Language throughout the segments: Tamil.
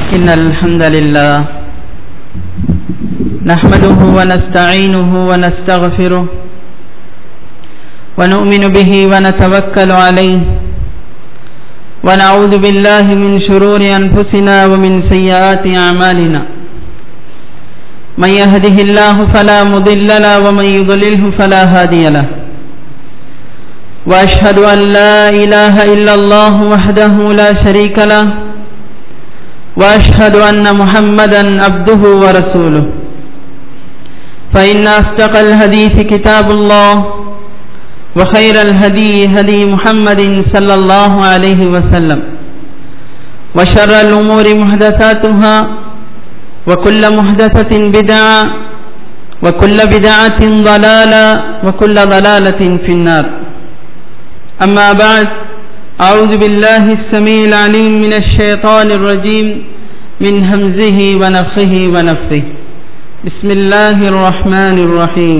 إن الحمد لله نحمده ونستعينه ونستغفره ونؤمن به ونتوكل عليه ونعوذ بالله من شرور أنفسنا ومن سيئات أعمالنا من يهده الله فلا مضل له ومن يضلله فلا هادي له وأشهد أن لا إله إلا الله وحده لا شريك له وأشهد أن محمدا عبده ورسوله فإن أصدق الحديث كتاب الله وخير الهدي هدي محمد صلى الله عليه وسلم وشر الأمور محدثاتها وكل محدثة بدعة وكل بدعة ضلالة وكل ضلالة في النار أما بعد أعوذ بالله السميع العليم من الشيطان الرجيم من همزه ونفخه ونفثه بسم الله الرحمن الرحيم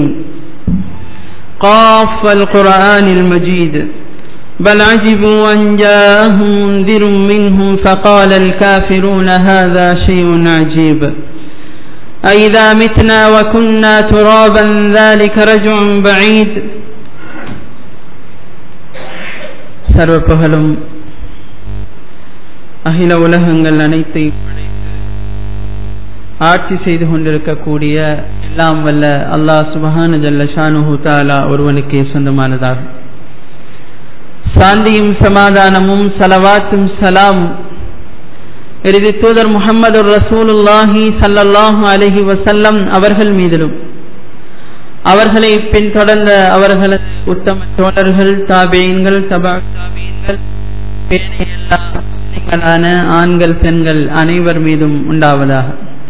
قاف القرآن المجيد بل عجبوا أن جاءهم منذر منهم فقال الكافرون هذا شيء عجيب أئذا متنا وكنا ترابا ذلك رجع بعيد சர்வ புகழும் அகில உலகங்கள் அனைத்தையும் ஆட்சி செய்து கொண்டிருக்கக்கூடிய எல்லாம் வல்ல அல்லாஹ் சுபஹான ஜல்ல ஷானுஹு தாலா ஒருவனுக்கே சொந்தமானதாகும் சாந்தியும் சமாதானமும் சலவாத்தும் சலாம் இறுதி தூதர் முகமது ரசூலுல்லாஹி சல்லல்லாஹு அலஹி வசல்லம் அவர்கள் மீதிலும் அவர்களை பின்தொடர்ந்த அவர்களது உத்தம தோழர்கள் தாபேயன்கள் தபா தாபீன்கள் எல்லா ஆண்கள் பெண்கள் அனைவர் மீதும் உண்டாவதாக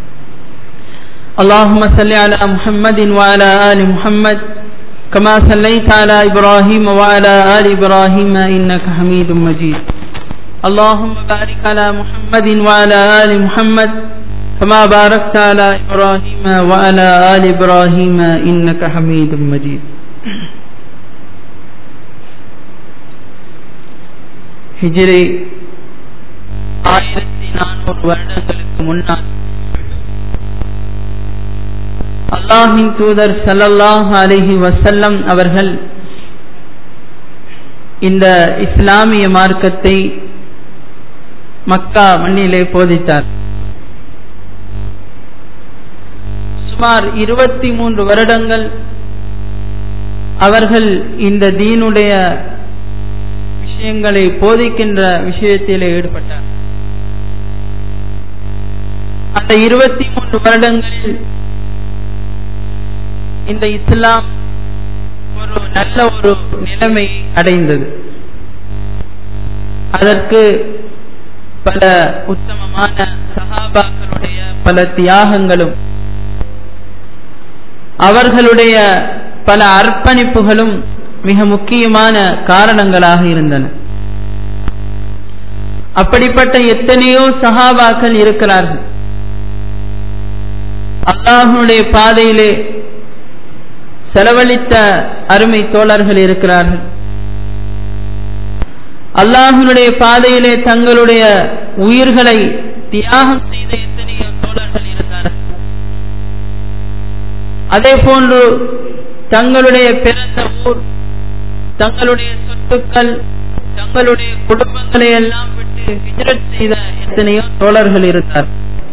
اللهم صل على محمد وعلى آل محمد كما صليت على إبراهيم وعلى آل إبراهيم إنك حميد مجيد اللهم بارك على محمد وعلى آل محمد كما باركت على إبراهيم وعلى آل إبراهيم إنك حميد مجيد ஹிஜ்ரி ஆயிரத்தி நானூறு வருடங்களுக்கு முன்னால் அல்லாஹின் தூதர் சல்லல்லாஹ் அலிஹி வசல்லம் அவர்கள் இந்த இஸ்லாமிய மார்க்கத்தை மக்கா மண்ணிலே போதித்தார் சுமார் இருபத்தி மூன்று வருடங்கள் அவர்கள் இந்த தீனுடைய விஷயங்களை போதிக்கின்ற விஷயத்திலே ஈடுபட்டார் அந்த இருபத்தி மூன்று வருடங்களில் இந்த இஸ்லாம் ஒரு நல்ல ஒரு நிலைமை அடைந்தது அதற்கு பல உத்தமமான சகாபாக்களுடைய பல தியாகங்களும் அவர்களுடைய பல அர்ப்பணிப்புகளும் மிக முக்கியமான காரணங்களாக இருந்தன அப்படிப்பட்ட எத்தனையோ சகாபாக்கள் இருக்கிறார்கள் அல்லாஹனுடைய பாதையிலே செலவழித்த அருமை தோழர்கள் இருக்கிறார்கள் அல்லாஹனுடைய பாதையிலே தங்களுடைய உயிர்களை தியாகம் செய்த எத்தனையோ தோழர்கள் இருந்தார்கள் அதே போன்று தங்களுடைய பிறந்த ஊர் தங்களுடைய சொத்துக்கள் தங்களுடைய குடும்பங்களை எல்லாம் விட்டு ஹிஜரத் செய்த எத்தனையோ தோழர்கள் இருந்தார்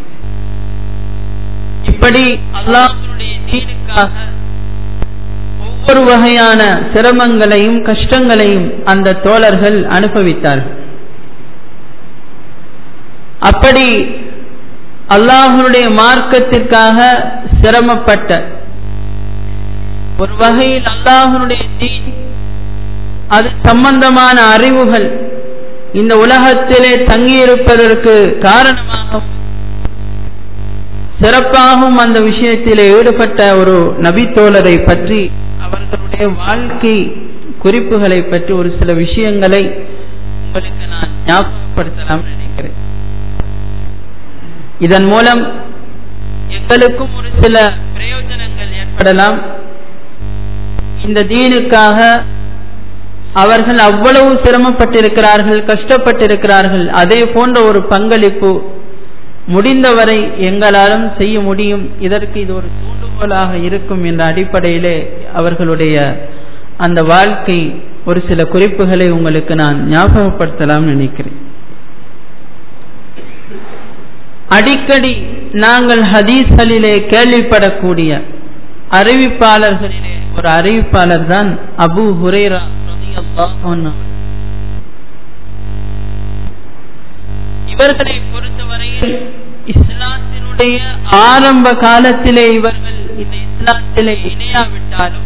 இப்படி அல்லாஹனுடைய தீனுக்காக ஒவ்வொரு வகையான சிரமங்களையும் கஷ்டங்களையும் அந்த தோழர்கள் அனுபவித்தார்கள் அப்படி அல்லாஹனுடைய மார்க்கத்திற்காக சிரமப்பட்ட ஒரு வகையில் அல்லாஹனுடைய தீன் அது சம்பந்தமான அறிவுகள் இந்த உலகத்திலே தங்கியிருப்பதற்கு காரணமாகவும் சிறப்பாகவும் அந்த விஷயத்திலே ஈடுபட்ட ஒரு நபித்தோழரை பற்றி அவர்களுடைய வாழ்க்கை குறிப்புகளை பற்றி ஒரு சில விஷயங்களை உங்களுக்கு நான் ஞாபகப்படுத்தலாம் நினைக்கிறேன் இதன் மூலம் எங்களுக்கும் ஒரு சில பிரயோஜனங்கள் ஏற்படலாம் இந்த தீனுக்காக அவர்கள் அவ்வளவு சிரமப்பட்டிருக்கிறார்கள் கஷ்டப்பட்டிருக்கிறார்கள் அதே போன்ற ஒரு பங்களிப்பு முடிந்தவரை எங்களாலும் செய்ய முடியும் இதற்கு இது ஒரு தூண்டுகோலாக இருக்கும் என்ற அடிப்படையிலே அவர்களுடைய அந்த வாழ்க்கை ஒரு சில குறிப்புகளை உங்களுக்கு நான் ஞாபகப்படுத்தலாம் நினைக்கிறேன் அடிக்கடி நாங்கள் ஹதீஸ்களிலே கேள்விப்படக்கூடிய அறிவிப்பாளர்களிலே ஒரு அறிவிப்பாளர் தான் அபு ஹுரேரா இவர்களை பொறுத்தவரையில் இஸ்லாத்தினுடைய ஆரம்ப காலத்திலே இவர்கள் இந்த இஸ்லாத்திலே இணையாவிட்டாலும்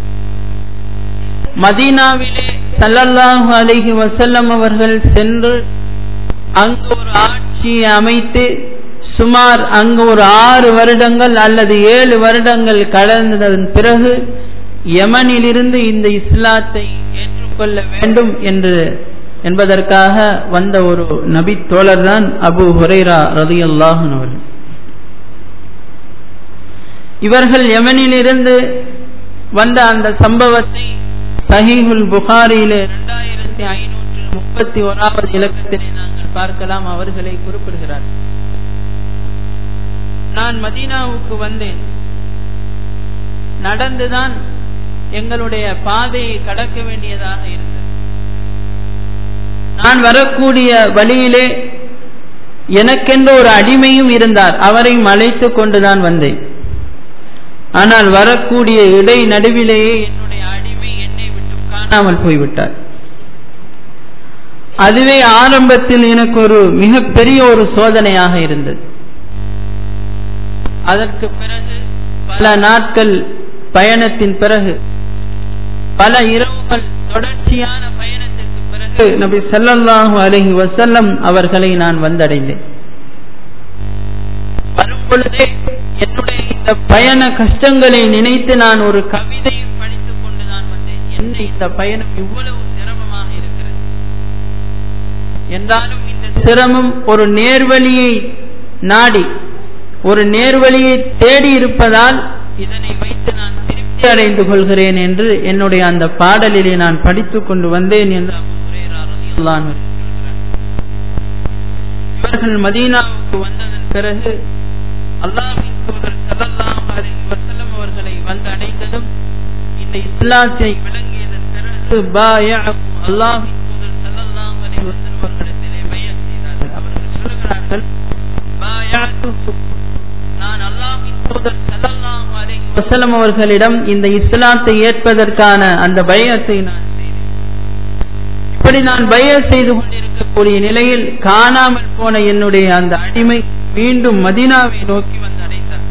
மதீனாவிலே சல்லல்லாஹு அலைஹி வசல்லம் அவர்கள் சென்று அங்கு ஒரு ஆட்சியை அமைத்து சுமார் அங்கு ஒரு ஆறு வருடங்கள் அல்லது ஏழு வருடங்கள் கடந்ததன் பிறகு யமனிலிருந்து இந்த இஸ்லாத்தை ஏற்றுக்கொள்ள வேண்டும் என்று என்பதற்காக வந்த ஒரு நபி தோழர் தான் அபு ஹுரைரா ரதி அல்லாஹன் அவர்கள் இவர்கள் யமனிலிருந்து வந்த அந்த சம்பவத்தை சஹீஹுல் புகாரியிலே இரண்டாயிரத்தி ஐநூற்று முப்பத்தி ஓராவது இலக்கத்திலே நாங்கள் பார்க்கலாம் அவர்களை குறிப்பிடுகிறார் நான் மதீனாவுக்கு வந்தேன் நடந்துதான் எங்களுடைய பாதையை கடக்க வேண்டியதாக இருந்தது நான் வரக்கூடிய வழியிலே எனக்கென்று ஒரு அடிமையும் இருந்தார் அவரையும் அழைத்து கொண்டுதான் வந்தேன் ஆனால் வரக்கூடிய இடை நடுவிலேயே என்னுடைய அடிமை என்னை விட்டு காணாமல் போய்விட்டார் அதுவே ஆரம்பத்தில் எனக்கு ஒரு மிகப்பெரிய ஒரு சோதனையாக இருந்தது அதற்கு பிறகு பல நாட்கள் பயணத்தின் பிறகு பல இரவுகள் தொடர்ச்சியான பயணத்திற்கு பிறகு நபி ஸல்லல்லாஹு அலைஹி வஸல்லம் அவர்களை நான் வந்தடைந்தேன் வரும் பொழுதே என்னுடைய இந்த பயண கஷ்டங்களை நினைத்து நான் ஒரு கவிதையை படித்துக் கொண்டு நான் வந்தேன் என்ன இந்த பயணம் இவ்வளவு சிரமமாக இருக்கிறது என்றாலும் இந்த சிரமம் ஒரு நேர்வழியை நாடி ஒரு நேர்வழியை தேடி இருப்பதால் இதனை வைத்து நான் திருப்தி அடைந்து கொள்கிறேன் என்று என்னுடைய அந்த பாடலிலே நான் படித்துக் கொண்டு வந்தேன் என்று அபூ ஹுரைரா ரலியல்லாஹு அன்ஹு சொல்கிறார். இவர்கள் மதீனாவுக்கு வந்ததன் பிறகு அல்லாஹ்வின் தூதர் ஸல்லல்லாஹு அலைஹி வஸல்லம் அவர்களை வந்து அடைந்ததும் இந்த இஸ்லாத்தை விளங்கியதன் பிறகு பாயஅஹு அல்லாஹ்வின் தூதர் ஸல்லல்லாஹு அலைஹி வஸல்லம் அவர்களிடத்திலே பைஅத் செய்தார்கள் அவர்கள் சொல்கிறார்கள் பாயஅத்துஹு நான் அல்லாஹ்வின் தூதர் ஸல்லல்லாஹு அலைஹி வஸல்லம் அவர்களிடம் இந்த இஸ்லாத்தை ஏற்பதற்கான அந்த பயத்தை நான் செய்தேன் இப்படி நான் பய செய்து கொண்டிருக்கக்கூடிய நிலையில் காணாமல் போன என்னுடைய அந்த அடிமை மீண்டும் மதீனாவை நோக்கி வந்து அடைந்தார்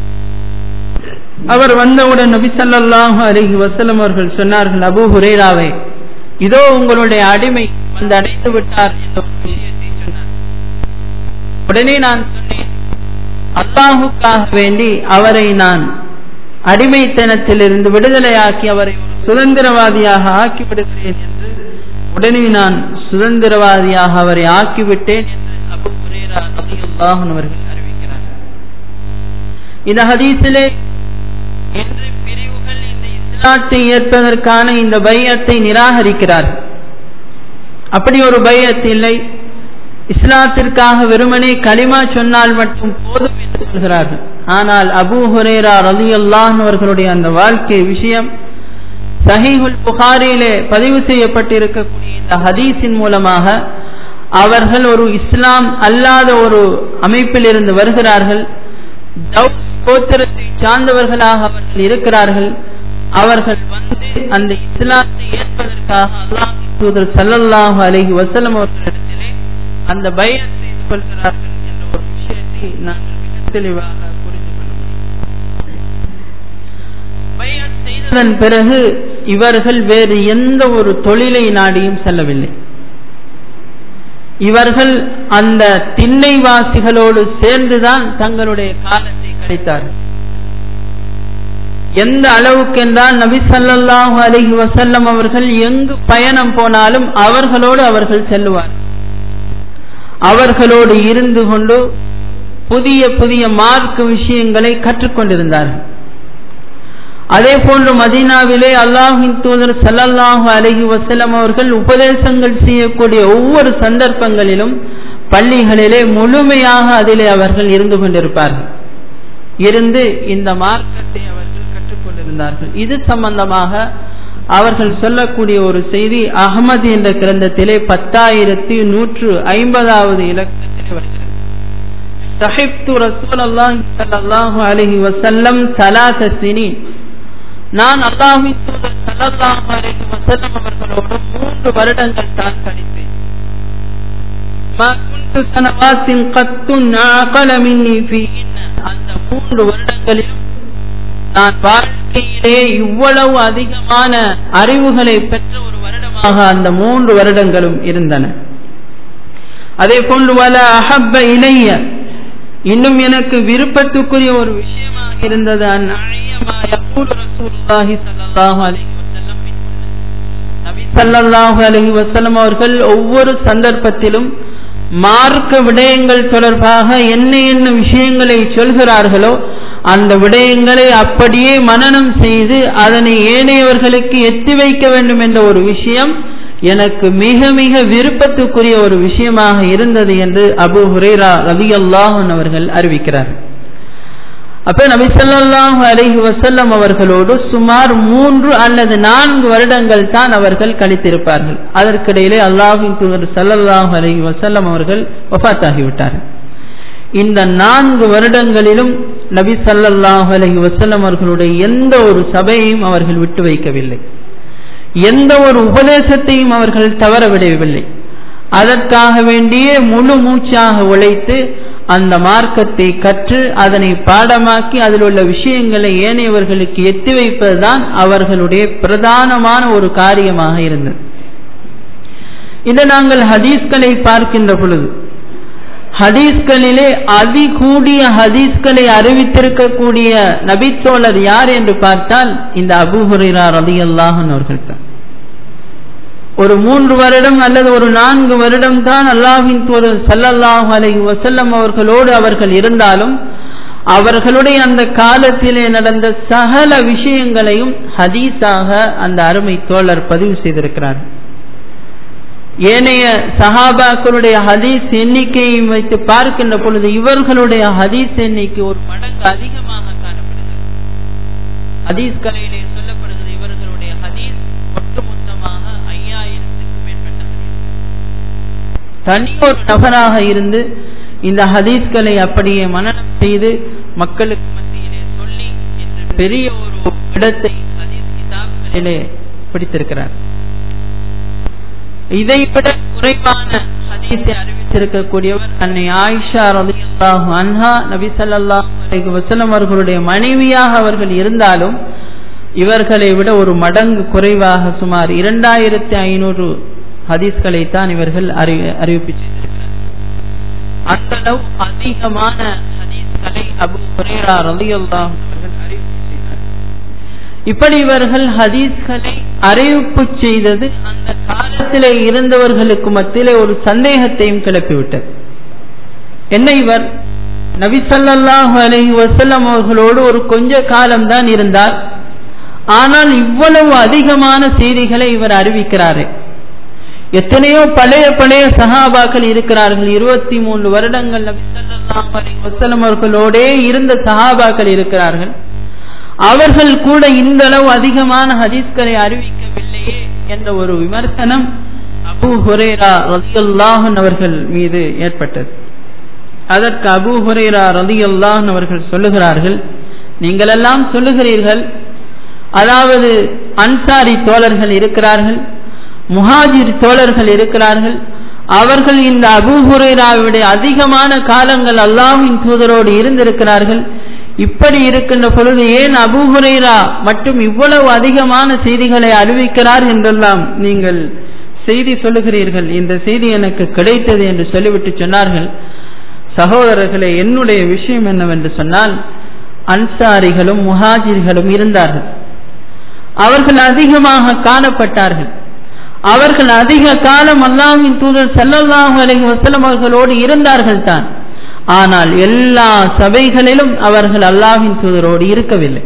அவர் வந்தவுடன் நபி ஸல்லல்லாஹு அலைஹி வஸல்லம் அவர்கள் சொன்னார்கள் அபூ ஹுரைராவே இதோ உங்களுடைய அடிமை வந்து அடைந்து விட்டார் என்ற ஒரு விஷயத்தை சொன்னார் உடனே நான் சொன்னேன் அல்லாஹுக்காக வேண்டி அவரை நான் அடிமைத்தனத்திலிருந்து விடுதலையாக்கி அவரை ஒரு சுதந்திரவாதியாக ஆக்கிவிடுகிறேன் என்று உடனே நான் சுதந்திரவாதியாக அவரை ஆக்கிவிட்டேன் என்று அபு ஹுரேரா ரலியல்லாஹு அன்ஹு அவர்கள் அறிவிக்கிறார்கள் இந்த ஹதீஸிலே என்று பிரிவுகள் இந்த இஸ்லாத்தை ஏற்பதற்கான இந்த பையத்தை நிராகரிக்கிறார்கள் அப்படி ஒரு பையத் இல்லை இஸ்லாத்திற்காக வெறுமனே களிமா சொன்னால் மட்டும் போதும் என்று சொல்கிறார்கள் ஆனால் அபூ ஹுரேரா ரலியல்லாஹு அவர்களுடைய அந்த வாழ்க்கை விஷயம் சஹீஹுல் புகாரியிலே பதிவு செய்யப்பட்டிருக்கக்கூடிய இந்த ஹதீஸின் மூலமாக அவர்கள் ஒரு இஸ்லாம் அல்லாத ஒரு அமைப்பில் இருந்து வருகிறார்கள் தௌஸ் கோத்திரத்தை சார்ந்தவர்களாக அவர்கள் இருக்கிறார்கள் அவர்கள் வந்து அந்த இஸ்லாத்தை ஏற்பதற்காக அல்லாஹ் தூதர் ஸல்லல்லாஹு அலைஹி வஸல்லம் அவர்களிடத்திலே அந்த பயன் செய்து கொள்கிறார்கள் என்ற ஒரு விஷயத்தை நாங்கள் மிக தெளிவாக புரிந்து கொள்ள முடியும் பயன் செய்ததன் பிறகு இவர்கள் வேறு எந்த ஒரு தொழிலை நாடியும் செல்லவில்லை இவர்கள் அந்த திண்ணைவாசிகளோடு சேர்ந்துதான் தங்களுடைய காலத்தை கழித்தார்கள் எந்த அளவுக்கென்றால் நபி ஸல்லல்லாஹு அலைஹி வஸல்லம் அவர்கள் எங்கு பயணம் போனாலும் அவர்களோடு அவர்கள் செல்லுவார் அவர்களோடு இருந்து கொண்டு புதிய புதிய மார்க்க விஷயங்களை கற்றுக்கொண்டிருந்தார்கள் அதே போன்று மதீனாவிலே அல்லாஹின் தூதர் ஸல்லல்லாஹு அலைஹி வஸல்லம் அவர்கள் உபதேசங்கள் செய்யக்கூடிய ஒவ்வொரு சந்தர்ப்பங்களிலும் பள்ளிகளிலே முழுமையாக அதிலே அவர்கள் இருந்து கொண்டிருப்பார்கள் இருந்து இந்த மார்க்கத்தை அவர்கள் கற்றுக்கொண்டிருந்தார்கள் இது சம்பந்தமாக அவர்கள் சொல்லக்கூடிய ஒரு செய்தி அகமது என்ற கிரந்தத்திலே பத்தாயிரத்தி நூற்று ஐம்பதாவது இலக்கத்தில் வருகிறது சஹிப்து ரசூல் அல்லாஹ் ஸல்லல்லாஹு அலைஹி வஸல்லம் ஸலாத சினீன் நான் அல்லாஹ்வின் தூதர் ஸல்லல்லாஹு அலைஹி வஸல்லம் அவர்களோடு மூன்று வருடங்கள் தான் கழித்தேன் மா குன்து சனவாத்தின் கத்துன் அகல மின்னி ஃபீஹின்ன அந்த மூன்று வருடங்களிலும் நான் வாழ்க்கையிலே இவ்வளவு அதிகமான அறிவுகளை பெற்ற ஒரு வருடமாக அந்த மூன்று வருடங்களும் இருந்தன அதே போன்று வல அஹப்ப இளைய இன்னும் எனக்கு விருப்பத்துக்குரிய ஒரு விஷயமாக இருந்தது சல்லல்லாஹு அலஹி வசல்லம் அவர்கள் ஒவ்வொரு சந்தர்ப்பத்திலும் மார்க்க விடயங்கள் தொடர்பாக என்ன என்ன விஷயங்களை சொல்கிறார்களோ அந்த விடயங்களை அப்படியே மனனம் செய்து அதனை ஏனையவர்களுக்கு எத்தி வைக்க வேண்டும் என்ற ஒரு விஷயம் எனக்கு மிக மிக விருப்பத்துக்குரிய ஒரு விஷயமாக இருந்தது என்று அபு ஹுரேரா ரவி அல்லாஹன் அவர்கள் அறிவிக்கிறார் அப்ப நபி ஸல்லல்லாஹு அலைஹி வஸல்லம் அவர்களோடு சுமார் மூன்று அல்லது நான்கு வருடங்கள் தான் அவர்கள் கழித்திருப்பார்கள் அதற்கிடையிலே அல்லாஹின் தூதர் ஸல்லல்லாஹு அலைஹி வஸல்லம் அவர்கள் வஃபாத்தாகிவிட்டார்கள் இந்த நான்கு வருடங்களிலும் நபி ஸல்லல்லாஹு அலைஹி வஸல்லம் அவர்களுடைய எந்த ஒரு சபையையும் அவர்கள் விட்டு வைக்கவில்லை எந்த ஒரு உபதேசத்தையும் அவர்கள் தவற விடவில்லை அதற்காக வேண்டியே முழு மூச்சாக உழைத்து அந்த மார்க்கத்தை கற்று அதனை பாடமாக்கி அதில் உள்ள விஷயங்களை ஏனையவர்களுக்கு எத்தி வைப்பதுதான் அவர்களுடைய பிரதானமான ஒரு காரியமாக இருந்தது இதை நாங்கள் ஹதீஸ்களை பார்க்கின்ற பொழுது ஹதீஸ்களிலே அதிகூடிய ஹதீஸ்களை அறிவித்திருக்கக்கூடிய நபித்தோழர் யார் என்று பார்த்தால் இந்த அபு ஹுரைரா ரதி அல்லாஹன் அவர்கள் தான் ஒரு மூன்று வருடம் அல்லது ஒரு நான்கு வருடம் தான் அல்லாஹின் ஒரு சல்லல்லாஹு அலைஹி வசல்லம் அவர்களோடு அவர்கள் இருந்தாலும் அவர்களுடைய அந்த காலத்திலே நடந்த சகல விஷயங்களையும் ஹதீஸாக அந்த அருமை தோழர் பதிவு செய்திருக்கிறார் ஏனைய சஹாபாக்களுடைய ஹதீஸ் எண்ணிக்கையை வைத்து பார்க்கின்ற பொழுது இவர்களுடைய ஹதீஸ் எண்ணிக்கை ஒரு மடங்கு அதிகமாக காணப்படுகிறது ஹதீஸ் கலையிலே சொல்லப்படுகிறது இவர்களுடைய ஹதீஸ் ஒட்டுமொத்தமாக ஐயாயிரத்துக்கு மேற்பட்ட ஹதீஸ் தனியொரு நபராக இருந்து இந்த ஹதீஸ்களை அப்படியே மனநம் செய்து மக்களுக்கு மத்தியிலே சொல்லி என்று பெரிய ஒரு இடத்தை ஹதீஸ் கிதாப்களிலே பிடித்திருக்கிறார் இதை விட குறைவான ஹதீஸை அறிவித்திருக்கக்கூடியவர் அன்னை ஆயிஷா ரலியல்லாஹு அன்ஹா நபி ஸல்லல்லாஹு அலைஹி வஸல்லம் அவர்களுடைய மனைவியாக அவர்கள் இருந்தாலும் இவர்களை விட ஒரு மடங்கு குறைவாக சுமார் இரண்டாயிரத்தி ஐநூறு ஹதீஸ்களை தான் இவர்கள் அறிவிப்பு செய்திருக்கிறார் அந்த அளவு அதிகமான ஹதீஸ்களை அபு ஹுரேரா ரலியல்லாஹு அவர்கள் அறிவிப்பு செய்தார் இப்படி இவர்கள் ஹதீஸ்களை அறிவிப்பு செய்தது அந்த காலத்திலே இருந்தவர்களுக்கு மத்தியிலே ஒரு சந்தேகத்தையும் கிளப்பிவிட்டது என்ன இவர் நபி ஸல்லல்லாஹு அலைஹி வஸல்லம் அவர்களோடு ஒரு கொஞ்ச காலம்தான் இருந்தார் ஆனால் இவ்வளவு அதிகமான செய்திகளை இவர் அறிவிக்கிறாரே எத்தனையோ பழைய பழைய சஹாபாக்கள் இருக்கிறார்கள் இருபத்தி மூன்று வருடங்கள் நபி ஸல்லல்லாஹு அலைஹி வஸல்லம் அவர்களோடே இருந்த சஹாபாக்கள் இருக்கிறார்கள் அவர்கள் கூட இந்த அளவு அதிகமான ஹதீஸ்களை அறிவிக்கவில்லையே என்ற ஒரு விமர்சனம் அபு ஹுரேரா ரதியுல்லாஹன் அவர்கள் மீது ஏற்பட்டது அதற்கு அபு ஹுரேரா ரதியுல்லாஹன் அவர்கள் சொல்லுகிறார்கள் நீங்கள் எல்லாம் சொல்லுகிறீர்கள் அதாவது அன்சாரி தோழர்கள் இருக்கிறார்கள் முஹாஜிர் தோழர்கள் இருக்கிறார்கள் அவர்கள் இந்த அபு ஹுரேராவுடைய அதிகமான காலங்கள் அல்லாஹின் தூதரோடு இருந்திருக்கிறார்கள் இப்படி இருக்கின்ற பொழுது ஏன் அபு ஹுரைரா மட்டும் இவ்வளவு அதிகமான செய்திகளை அறிவிக்கிறார் என்றெல்லாம் நீங்கள் செய்தி சொல்லுகிறீர்கள் இந்த செய்தி எனக்கு கிடைத்தது என்று சொல்லிவிட்டு சொன்னார்கள் சகோதரர்களே என்னுடைய விஷயம் என்னவென்று சொன்னால் அன்சாரிகளும் முஹாஜிர்களும் இருந்தார்கள் அவர்கள் அதிகமாக காணப்பட்டார்கள் அவர்கள் அதிக காலம் அல்லாஹின் தூதர் செல்லல்லாஹு அலைஹி வஸல்லம் அவர்களோடு இருந்தார்கள் தான் ஆனால் எல்லா சபைகளிலும் அவர்கள் அல்லாஹின் தூதரோடு இருக்கவில்லை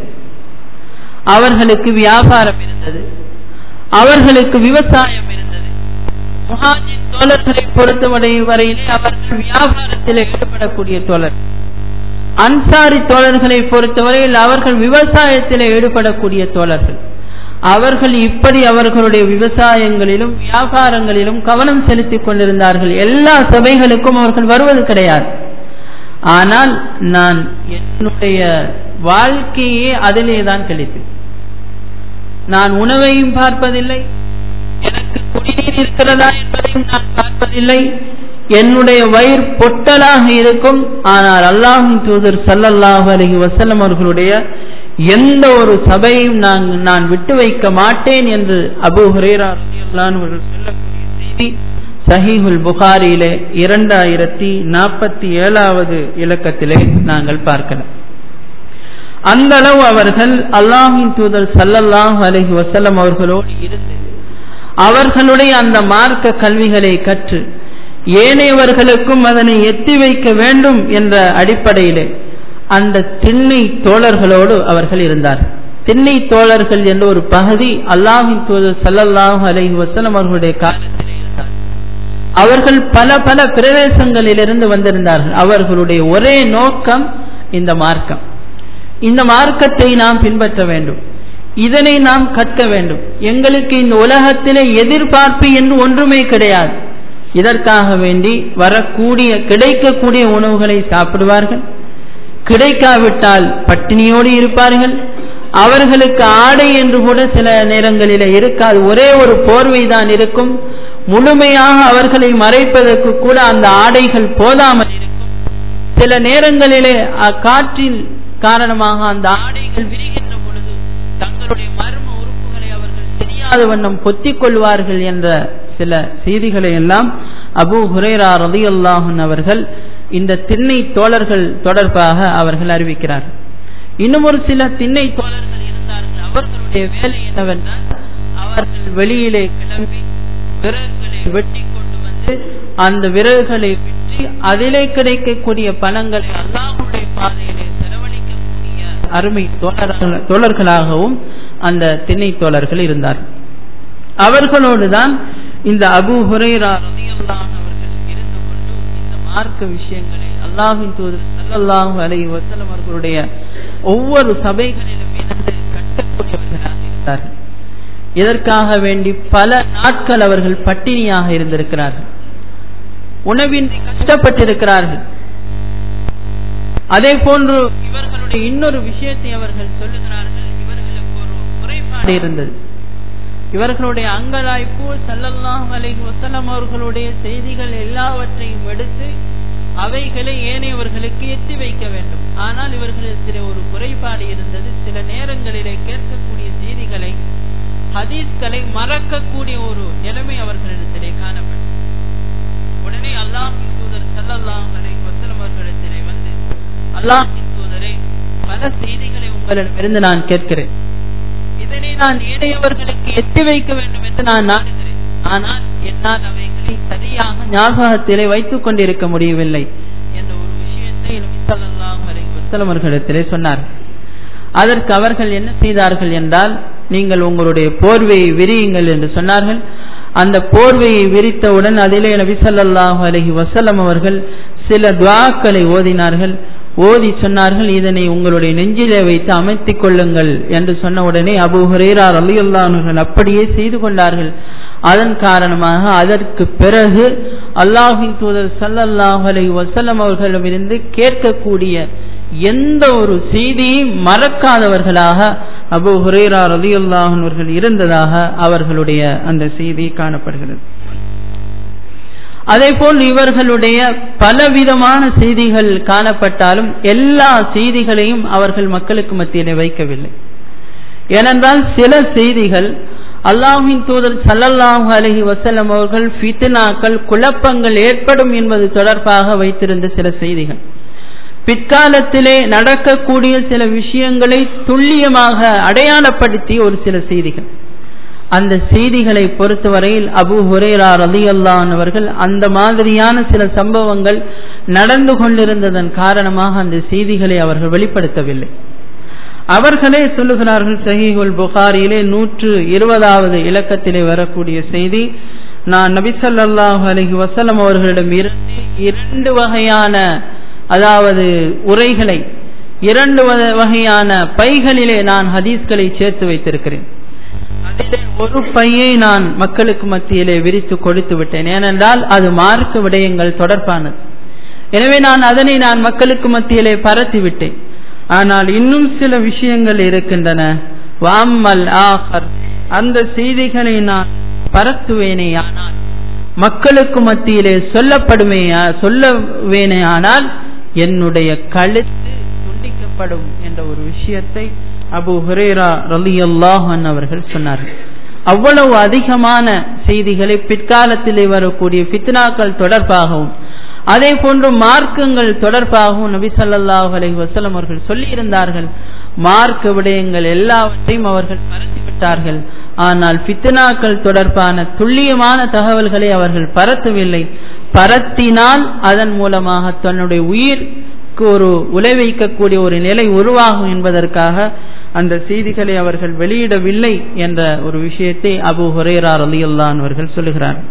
அவர்களுக்கு வியாபாரம் இருந்தது அவர்களுக்கு விவசாயம் இருந்தது முஹாஜிர் தோழர்களை பொறுத்தவரை வரையிலே அவர்கள் வியாபாரத்தில் ஈடுபடக்கூடிய தோழர் அன்சாரி தோழர்களை பொறுத்தவரையில் அவர்கள் விவசாயத்தில் ஈடுபடக்கூடிய தோழர்கள் அவர்கள் இப்படி அவர்களுடைய விவசாயங்களிலும் வியாபாரங்களிலும் கவனம் செலுத்திக் கொண்டிருந்தார்கள் எல்லா சபைகளுக்கும் அவர்கள் வருவது கிடையாது ஆனால் நான் என்னுடைய வாழ்க்கையே அதிலே தான் கழித்து நான் உணவையும் பார்ப்பதில்லை எனக்கு குடிநீர் இருக்கிறதா என்பதையும் நான் பார்ப்பதில்லை என்னுடைய வயிறு பொட்டலாக இருக்கும் ஆனால் அல்லாஹின் தூதர் சல்லல்லாஹு அலஹி வசல்லம் அவர்களுடைய எந்த ஒரு சபையும் நான் நான் விட்டு வைக்க மாட்டேன் என்று அபு ஹுரேரா அவர்கள் சொல்லக்கூடிய செய்தி சஹீஹுல் புகாரியிலே இரண்டாயிரத்தி நாற்பத்தி ஏழாவது இலக்கத்திலே நாங்கள் பார்க்கலாம் அந்த அளவு அவர்கள் அல்லாஹின் தூதர் சல்லல்லாஹு அலஹி வசல்லம் அவர்களோடு இருந்து அவர்களுடைய அந்த மார்க்க கல்விகளை கற்று ஏனையவர்களுக்கும் அதனை எத்தி வைக்க வேண்டும் என்ற அடிப்படையிலே அந்த திண்ணை தோழர்களோடு அவர்கள் இருந்தார் திண்ணை தோழர்கள் என்ற ஒரு பகுதி அல்லாஹின் தூதர் சல்லல்லாஹு அலஹி வசலம் அவர்களுடைய காலத்திலே இருந்தார் அவர்கள் பல பல பிரதேசங்களிலிருந்து வந்திருந்தார்கள் அவர்களுடைய ஒரே நோக்கம் இந்த மார்க்கம் இந்த மார்க்கத்தை நாம் பின்பற்ற வேண்டும் இதனை நாம் கற்க வேண்டும் எங்களுக்கு இந்த உலகத்திலே எதிர்பார்ப்பு என்று ஒன்றுமே கிடையாது இதற்காக வேண்டி வரக்கூடிய கிடைக்கக்கூடிய உணவுகளை சாப்பிடுவார்கள் கிடைக்காவிட்டால் பட்டினியோடு இருப்பார்கள் அவர்களுக்கு ஆடை என்று கூட சில நேரங்களில் இருக்காது ஒரே ஒரு போர்வை தான் இருக்கும் முழுமையாக அவர்களை மறைப்பதற்கு கூட அந்த ஆடைகள் போதாமல் இருக்கும் சில நேரங்களிலே காற்றின் காரணமாக அந்த ஆடைகள் விரிகின்ற பொழுது தங்களுடைய மர்ம உறுப்புகளை அவர்கள் தெரியாத வண்ணம் பொத்திக் கொள்வார்கள் என்ற சில செய்திகளை எல்லாம் அபு ஹுரேரா ரதி அல்லாஹன் அவர்கள் இந்த திண்ணை தோழர்கள் தொடர்பாக அவர்கள் அறிவிக்கிறார்கள் இன்னும் ஒரு சில திண்ணை தோழர்கள் இருந்தார்கள் அவர்களுடைய வேலை என்னவென்றால் அவர்கள் வெளியிலே கிளம்பி விறகுகளை வெட்டி கொண்டு வந்து அந்த விறகுகளை விற்று அதிலே கிடைக்கக்கூடிய பணங்களை அல்லாஹுடைய பாதையிலே செலவழிக்கக்கூடிய அருமை தோழர்கள் தோழர்களாகவும் அந்த திண்ணை தோழர்கள் இருந்தார்கள் அவர்களோடு தான் இந்த அபு ஹுரைரா ரதியல்லாஹ் அவர்கள் இருந்து கொண்டு இந்த மார்க்க விஷயங்களை அல்லாஹின் தூதர் சல்லல்லாஹு அலைஹி வஸல்லம் அவர்களுடைய ஒவ்வொரு சபைகளிலும் இருந்து கட்டக்கூடியவர்களாக இருந்தார்கள் இதற்காக வேண்டி பல நாட்கள் அவர்கள் பட்டினியாக இருந்திருக்கிறார்கள் உணவின்றி கஷ்டப்பட்டிருக்கிறார்கள் அதே போன்று இவர்களுடைய இன்னொரு விஷயத்தை அவர்கள் சொல்லுகிறார்கள் இவர்களுக்கு ஒரு குறைபாடு இருந்தது இவர்களுடைய அங்கலாய்ப்பு சல்லல்லாஹ் அலைஹி வஸல்லம் அவர்களுடைய செய்திகள் எல்லாவற்றையும் எடுத்து அவைகளை ஏனையவர்களுக்கு எத்தி வைக்க வேண்டும் ஆனால் இவர்களுக்கு சில ஒரு குறைபாடு இருந்தது சில நேரங்களிலே கேட்கக்கூடிய செய்திகளை ஹதீஸ்களை மறக்கக்கூடிய ஒரு நிலைமை அவர்களிடத்திலே காணப்படும் உடனே அல்லாஹின் தூதர் சல்லல்லாஹ் அலைஹி வஸல்லம் அவர்களிடத்திலே வந்து அல்லாஹின் தூதரே பல செய்திகளை உங்களிடமிருந்து நான் கேட்கிறேன் இதனை நான் ஏனையவர்களுக்கு எத்தி வைக்க வேண்டும் என்று நான் நாடுகிறேன் ஆனால் என்னால் அவைகளை சரியாக ஞாபகத்திலே வைத்துக் கொண்டிருக்க முடியவில்லை என்ற ஒரு விஷயத்தை நபிசல்லாஹு அலைஹி வஸல்லம் அவர்களிடத்திலே சொன்னார் அதற்கு அவர்கள் என்ன செய்தார்கள் என்றால் நீங்கள் உங்களுடைய போர்வையை விரியுங்கள் என்று சொன்னார்கள் அந்த போர்வையை விரித்தவுடன் அதிலே நபி ஸல்லல்லாஹு அலைஹி வஸல்லம் அவர்கள் சில துஆக்களை ஓதினார்கள் ஓதி சொன்னார்கள் இதனை உங்களுடைய நெஞ்சிலே வைத்து அமைத்துக் கொள்ளுங்கள் என்று சொன்ன உடனே அபு ஹுரேரா ரலியல்லாஹுகள் அப்படியே செய்து கொண்டார்கள் அதன் காரணமாக அதற்கு பிறகு அல்லாஹின் தூதர் சல்லல்லாஹு அலைஹி வஸல்லம் அவர்களிடமிருந்து கேட்கக்கூடிய எந்த ஒரு செய்தியும் மறக்காதவர்களாக அபு ஹுரேரா ரலியல்லாஹு அவர்கள் இருந்ததாக அவர்களுடைய அந்த செய்தி காணப்படுகிறது அதே போல் இவர்களுடைய பலவிதமான செய்திகள் காணப்பட்டாலும் எல்லா செய்திகளையும் அவர்கள் மக்களுக்கு மத்தியிலே வைக்கவில்லை ஏனென்றால் சில செய்திகள் அல்லாஹின் தூதர் சல்லல்லாஹு அலஹி வசல்லம் அவர்கள் ஃபித்னாக்கள் குழப்பங்கள் ஏற்படும் என்பது தொடர்பாக வைத்திருந்த சில செய்திகள் பிற்காலத்திலே நடக்கக்கூடிய சில விஷயங்களை துல்லியமாக அடையாளப்படுத்திய ஒரு சில செய்திகள் அந்த செய்திகளை பொறுத்தவரையில் அபு ஹுரேரா ரதி அல்லான் அவர்கள் அந்த மாதிரியான சில சம்பவங்கள் நடந்து கொண்டிருந்ததன் காரணமாக அந்த செய்திகளை அவர்கள் வெளிப்படுத்தவில்லை அவர்களே சொல்லுகிறார்கள் சஹீகுல் புகாரியிலே நூற்று இருபதாவது இலக்கத்திலே வரக்கூடிய செய்தி நான் நபி ஸல்லல்லாஹு அலைஹி வஸல்லம் அவர்களிடம் இருந்து இரண்டு வகையான அதாவது உரைகளை இரண்டு வ- வகையான பைகளிலே நான் ஹதீஸ்களை சேர்த்து வைத்திருக்கிறேன் அதிலே ஒரு பையை நான் மக்களுக்கு மத்தியிலே விரித்து கொடுத்து விட்டேன் ஏனென்றால் அது மார்க்க விடயங்கள் தொடர்பானது எனவே நான் அதனை நான் மக்களுக்கு மத்தியிலே பரத்தி விட்டேன் ஆனால் இன்னும் சில விஷயங்கள் இருக்கின்றன வாம்மல் ஆஹர் அந்த செய்திகளை நான் பரத்துவேனே ஆனால் மக்களுக்கு மத்தியிலே சொல்லப்படுமே சொல்லவேனே ஆனால் என்னுடைய கழுத்து துண்டிக்கப்படும் என்ற ஒரு விஷயத்தை அபு ஹுரேரா ரலியல்லாஹன் அவர்கள் சொன்னார்கள் அவ்வளவு அதிகமான செய்திகளை பிற்காலத்திலே வரக்கூடிய ஃபித்னாக்கள் தொடர்பாகவும் அதே போன்று மார்க்கங்கள் தொடர்பாகவும் நபி ஸல்லல்லாஹு அலைஹி வஸல்லம் அவர்கள் சொல்லி இருந்தார்கள் மார்க்க விடயங்கள் எல்லாவற்றையும் அவர்கள் பரத்திவிட்டார்கள் ஆனால் ஃபித்னாக்கள் தொடர்பான துல்லியமான தகவல்களை அவர்கள் பரத்தவில்லை பரத்தினால் அதன் மூலமாக தன்னுடைய உயிருக்கு ஒரு உலைவைக்கக்கூடிய ஒரு நிலை உருவாகும் என்பதற்காக அந்த செய்திகளை அவர்கள் வெளியிடவில்லை என்ற ஒரு விஷயத்தை அபு ஹுரேரா ரலியல்லான் அவர்கள் சொல்லுகிறார்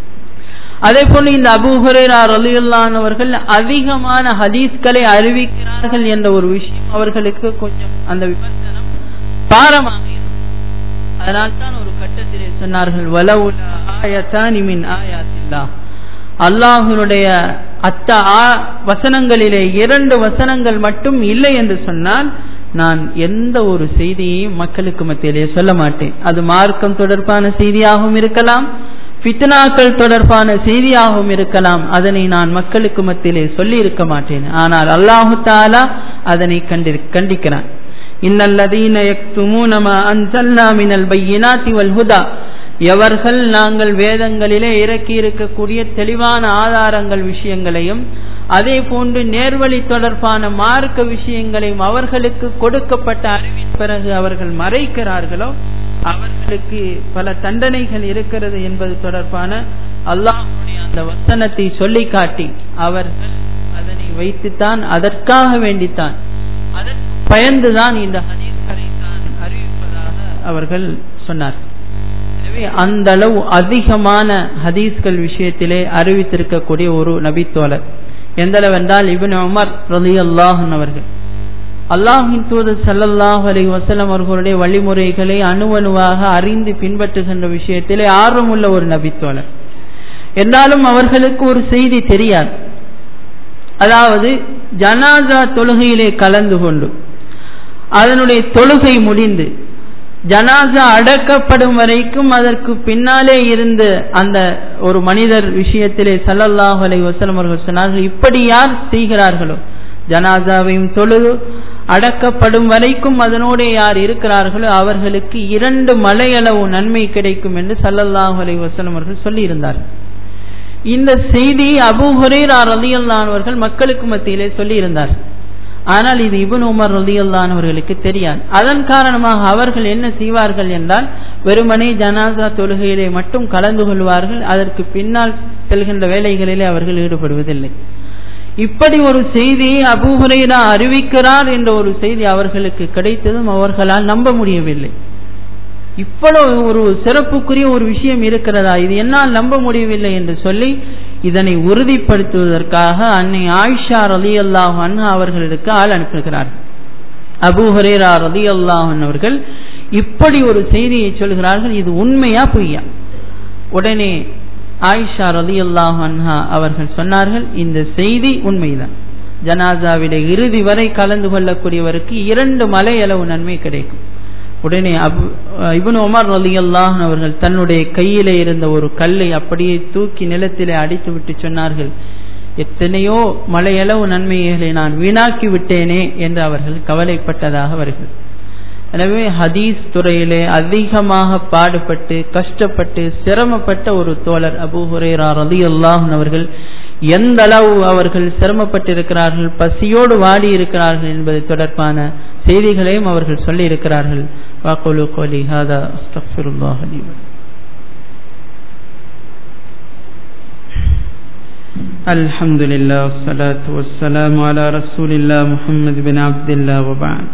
அதே போல இந்த அபு ஹுரேரா ரலியல்லான் அவர்கள் அதிகமான ஹதீஸ்களை அறிவிக்கிறார்கள் என்ற ஒரு விஷயம் அவர்களுக்கு கொஞ்சம் அந்த விமர்சனம் பாரமாக இருந்தது. அதனால்தான் ஒரு கட்டத்திலே சொன்னார்கள் வலவுல ஆயத்தானி மின் ஆயாத்தில்லா அல்லாஹுடைய அத்த ஆ- வசனங்களிலே இரண்டு வசனங்கள் மட்டும் இல்லை என்று சொன்னால் நான் எந்த ஒரு செய்தியையும் மக்களுக்கு மத்தியிலே சொல்ல மாட்டேன் அது மார்க்கம் தொடர்பான செய்தியாகவும் இருக்கலாம் ஃபித்னாக்கள் தொடர்பான செய்தியாகவும் இருக்கலாம் அதனை நான் மக்களுக்கு மத்தியிலே சொல்லி இருக்க மாட்டேன் ஆனால் அல்லாஹு தாலா அதனை கண்டி கண்டிக்கிறான் இன்னல்லதீன யக்துமூன மா அன்சல்னா மினல் பையினாத்தி வல் ஹுதா எவர்கள் நாங்கள் வேதங்களிலே இறக்கி இருக்கக்கூடிய தெளிவான ஆதாரங்கள் விஷயங்களையும் அதே போன்று நேர்வழி தொடர்பான மார்க்க விஷயங்களையும் அவர்களுக்கு கொடுக்கப்பட்ட அறிவின் பிறகு அவர்கள் மறைக்கிறார்களோ அவர்களுக்கு பல தண்டனைகள் இருக்கிறது என்பது தொடர்பான அல்லாஹ்வுடைய அந்த வசனத்தை சொல்லி காட்டி அவர்கள் அதனை வைத்துத்தான் அதற்காக வேண்டித்தான் அதற்கு பயந்துதான் இந்த ஹதீஸ்களை தான் அறிவிப்பதாக அவர்கள் சொன்னார் எனவே அந்த அளவு அதிகமான ஹதீஸ்கள் விஷயத்திலே அறிவித்திருக்கக்கூடிய ஒரு நபித்தோழர் எந்த அளவென்றால் இப்னு உமர் ரலியல்லாஹு அவர்கள் அல்லாஹின் தூதர் ஸல்லல்லாஹு அலைஹி வஸல்லம் அவர்களுடைய வழிமுறைகளை அணுவணுவாக அறிந்து பின்பற்றுகின்ற விஷயத்திலே ஆர்வமுள்ள ஒரு நபித்தோழர் என்றாலும் அவர்களுக்கு ஒரு செய்தி தெரியாது அதாவது ஜனாசா தொழுகையிலே கலந்து கொண்டு அதனுடைய தொழுகை முடிந்து ஜனாசா அடக்கப்படும் வரைக்கும் அதற்கு பின்னாலே இருந்த அந்த ஒரு மனிதர் விஷயத்திலே ஸல்லல்லாஹு அலைஹி வஸல்லம் அவர்கள் சொன்னார்கள் இப்படி யார் செய்கிறார்களோ ஜனாசாவையும் தொழுது அடக்கப்படும் வரைக்கும் அதனோடு யார் இருக்கிறார்களோ அவர்களுக்கு இரண்டு மலையளவு நன்மை கிடைக்கும் என்று ஸல்லல்லாஹு அலைஹி வஸல்லம் அவர்கள் சொல்லியிருந்தார்கள் இந்த செய்தி அபூ ஹுரைரா ரலியல்லாஹு அவர்கள் மக்களுக்கு மத்தியிலே சொல்லி இருந்தார் ஆனால் இது இப்னு உமர் ரலியல்லாஹு அவர்களுக்கு தெரியாது அதன் காரணமாக அவர்கள் என்ன செய்வார்கள் என்றால் வெறுமனே ஜனாசா தொழுகையிலே மட்டும் கலந்து கொள்வார்கள் அதற்கு பின்னால் செல்கின்ற வேலைகளிலே அவர்கள் ஈடுபடுவதில்லை இப்படி ஒரு செய்தியை அபூ ஹுரைரா அறிவிக்கிறார் என்ற ஒரு செய்தி அவர்களுக்கு கிடைத்ததும் அவர்களால் நம்ப முடியவில்லை இவ்வளவு ஒரு சிறப்புக்குரிய ஒரு விஷயம் இருக்கிறதா இது என்னால் நம்ப முடியவில்லை என்று சொல்லி இதனை உறுதிப்படுத்துவதற்காக அன்னை ஆயிஷா ரலி அல்லாஹ் அன்ஹா அவர்களுக்கு ஆள் அனுப்புகிறார் அபூ ஹுரேரா ரலி அல்லாஹன் அவர்கள் இப்படி ஒரு செய்தியை சொல்கிறார்கள் இது உண்மையா பொய்யா உடனே ஆயிஷா ரலி அல்லாஹ் அன்ஹா அவர்கள் சொன்னார்கள் இந்த செய்தி உண்மைதான் ஜனாசாவிட இறுதி வரை கலந்து கொள்ளக்கூடியவருக்கு இரண்டு மலை அளவு நன்மை கிடைக்கும் உடனே அபு இப்னு உமர் ரலியல்லாஹு அவர்கள் தன்னுடைய கையிலே இருந்த ஒரு கல்லை அப்படியே தூக்கி நிலத்திலே அடித்து விட்டு சொன்னார்கள் எத்தனையோ மலையளவு நன்மைகளை நான் வீணாக்கி விட்டேனே என்று அவர்கள் கவலைப்பட்டதாக வருகிறது எனவே ஹதீஸ் துறையிலே அதிகமாக பாடுபட்டு கஷ்டப்பட்டு சிரமப்பட்ட ஒரு தோழர் அபூ ஹுரேரா ரலியல்லாஹு அவர்கள் எந்த அளவு அவர்கள் சிரமப்பட்டிருக்கிறார்கள் பசியோடு வாடி இருக்கிறார்கள் என்பது தொடர்பான செய்திகளையும் அவர்கள் சொல்லி இருக்கிறார்கள் வாக்குலு கோலி ஹாதா அஸ்தக்ஃபிருல்லாஹ் லி வ الحمد لله والصلاة والسلام على رسول الله محمد بن عبد الله وبعد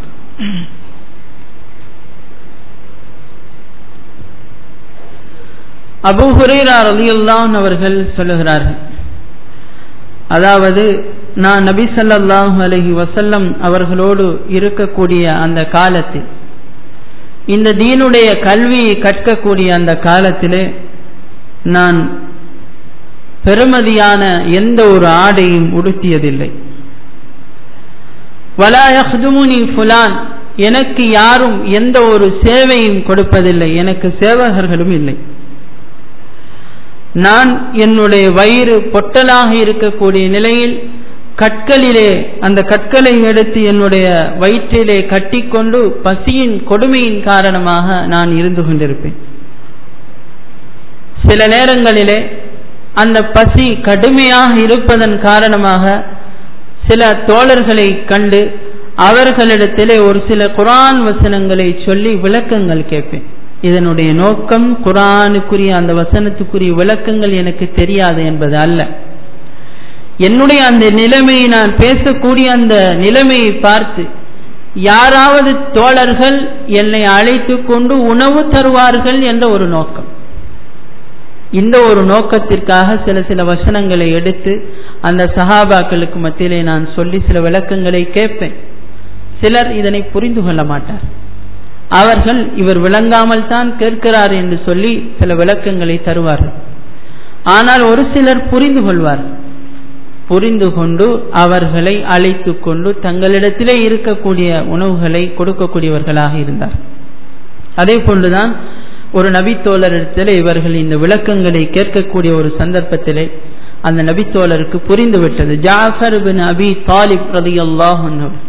அபு ஹுரேரா ரலியல்லான் அவர்கள் சொல்லுகிறார்கள் அதாவது நான் நபி ஸல்லல்லாஹு அலைஹி வஸல்லம் அவர்களோடு இருக்கக்கூடிய அந்த காலத்தில் இந்த தீனுடைய கல்வியை கற்கக்கூடிய அந்த காலத்திலே நான் பெருமதியான எந்த ஒரு ஆடையும் உடுத்தியதில்லை வலா யஹ்துமுனி ஃபுலான் எனக்கு யாரும் எந்த ஒரு சேவையும் கொடுப்பதில்லை எனக்கு சேவகர்களும் இல்லை நான் என்னுடைய வயிறு பொட்டலாக இருக்கக்கூடிய நிலையில் கற்களிலே அந்த கற்களை எடுத்து என்னுடைய வயிற்றிலே கட்டிக்கொண்டு பசியின் கொடுமையின் காரணமாக நான் இருந்து கொண்டிருப்பேன் சில நேரங்களிலே அந்த பசி கடுமையாக இருப்பதன் காரணமாக சில தோழர்களை கண்டு அவர்களிடத்திலே ஒரு சில குரான் வசனங்களை சொல்லி விளக்கங்கள் கேட்பேன் இதனுடைய நோக்கம் குரானுக்குரிய அந்த வசனத்துக்குரிய விளக்கங்கள் எனக்கு தெரியாது என்பது அல்ல என்னுடைய அந்த நிலைமையை நான் பேசக்கூடிய அந்த நிலைமையை பார்த்து யாராவது தோழர்கள் என்னை அழைத்து கொண்டு உணவு தருவார்கள் என்ற ஒரு நோக்கம் இந்த ஒரு நோக்கத்திற்காக சில சில வசனங்களை எடுத்து அந்த சஹாபாக்களுக்கு மத்தியிலே நான் சொல்லி சில விளக்கங்களை கேட்பேன் சிலர் இதனை புரிந்து கொள்ள மாட்டார் அவர்கள் இவர் விளங்காமல் தான் கேட்கிறார் என்று சொல்லி சில விளக்கங்களை தருவார்கள் ஆனால் ஒரு சிலர் புரிந்து கொள்வார்கள் புரிந்து கொண்டு அவர்களை அழைத்து கொண்டு தங்களிடத்திலே இருக்கக்கூடிய உணவுகளை கொடுக்கக்கூடியவர்களாக இருந்தார் அதே போன்றுதான் ஒரு நபித்தோழரிடத்தில் இவர்கள் இந்த விளக்கங்களை கேட்கக்கூடிய ஒரு சந்தர்ப்பத்திலே அந்த நபித்தோழருக்கு புரிந்துவிட்டது ஜாஃபர் பின் அபி தாலிப் ரதியல்லாஹ்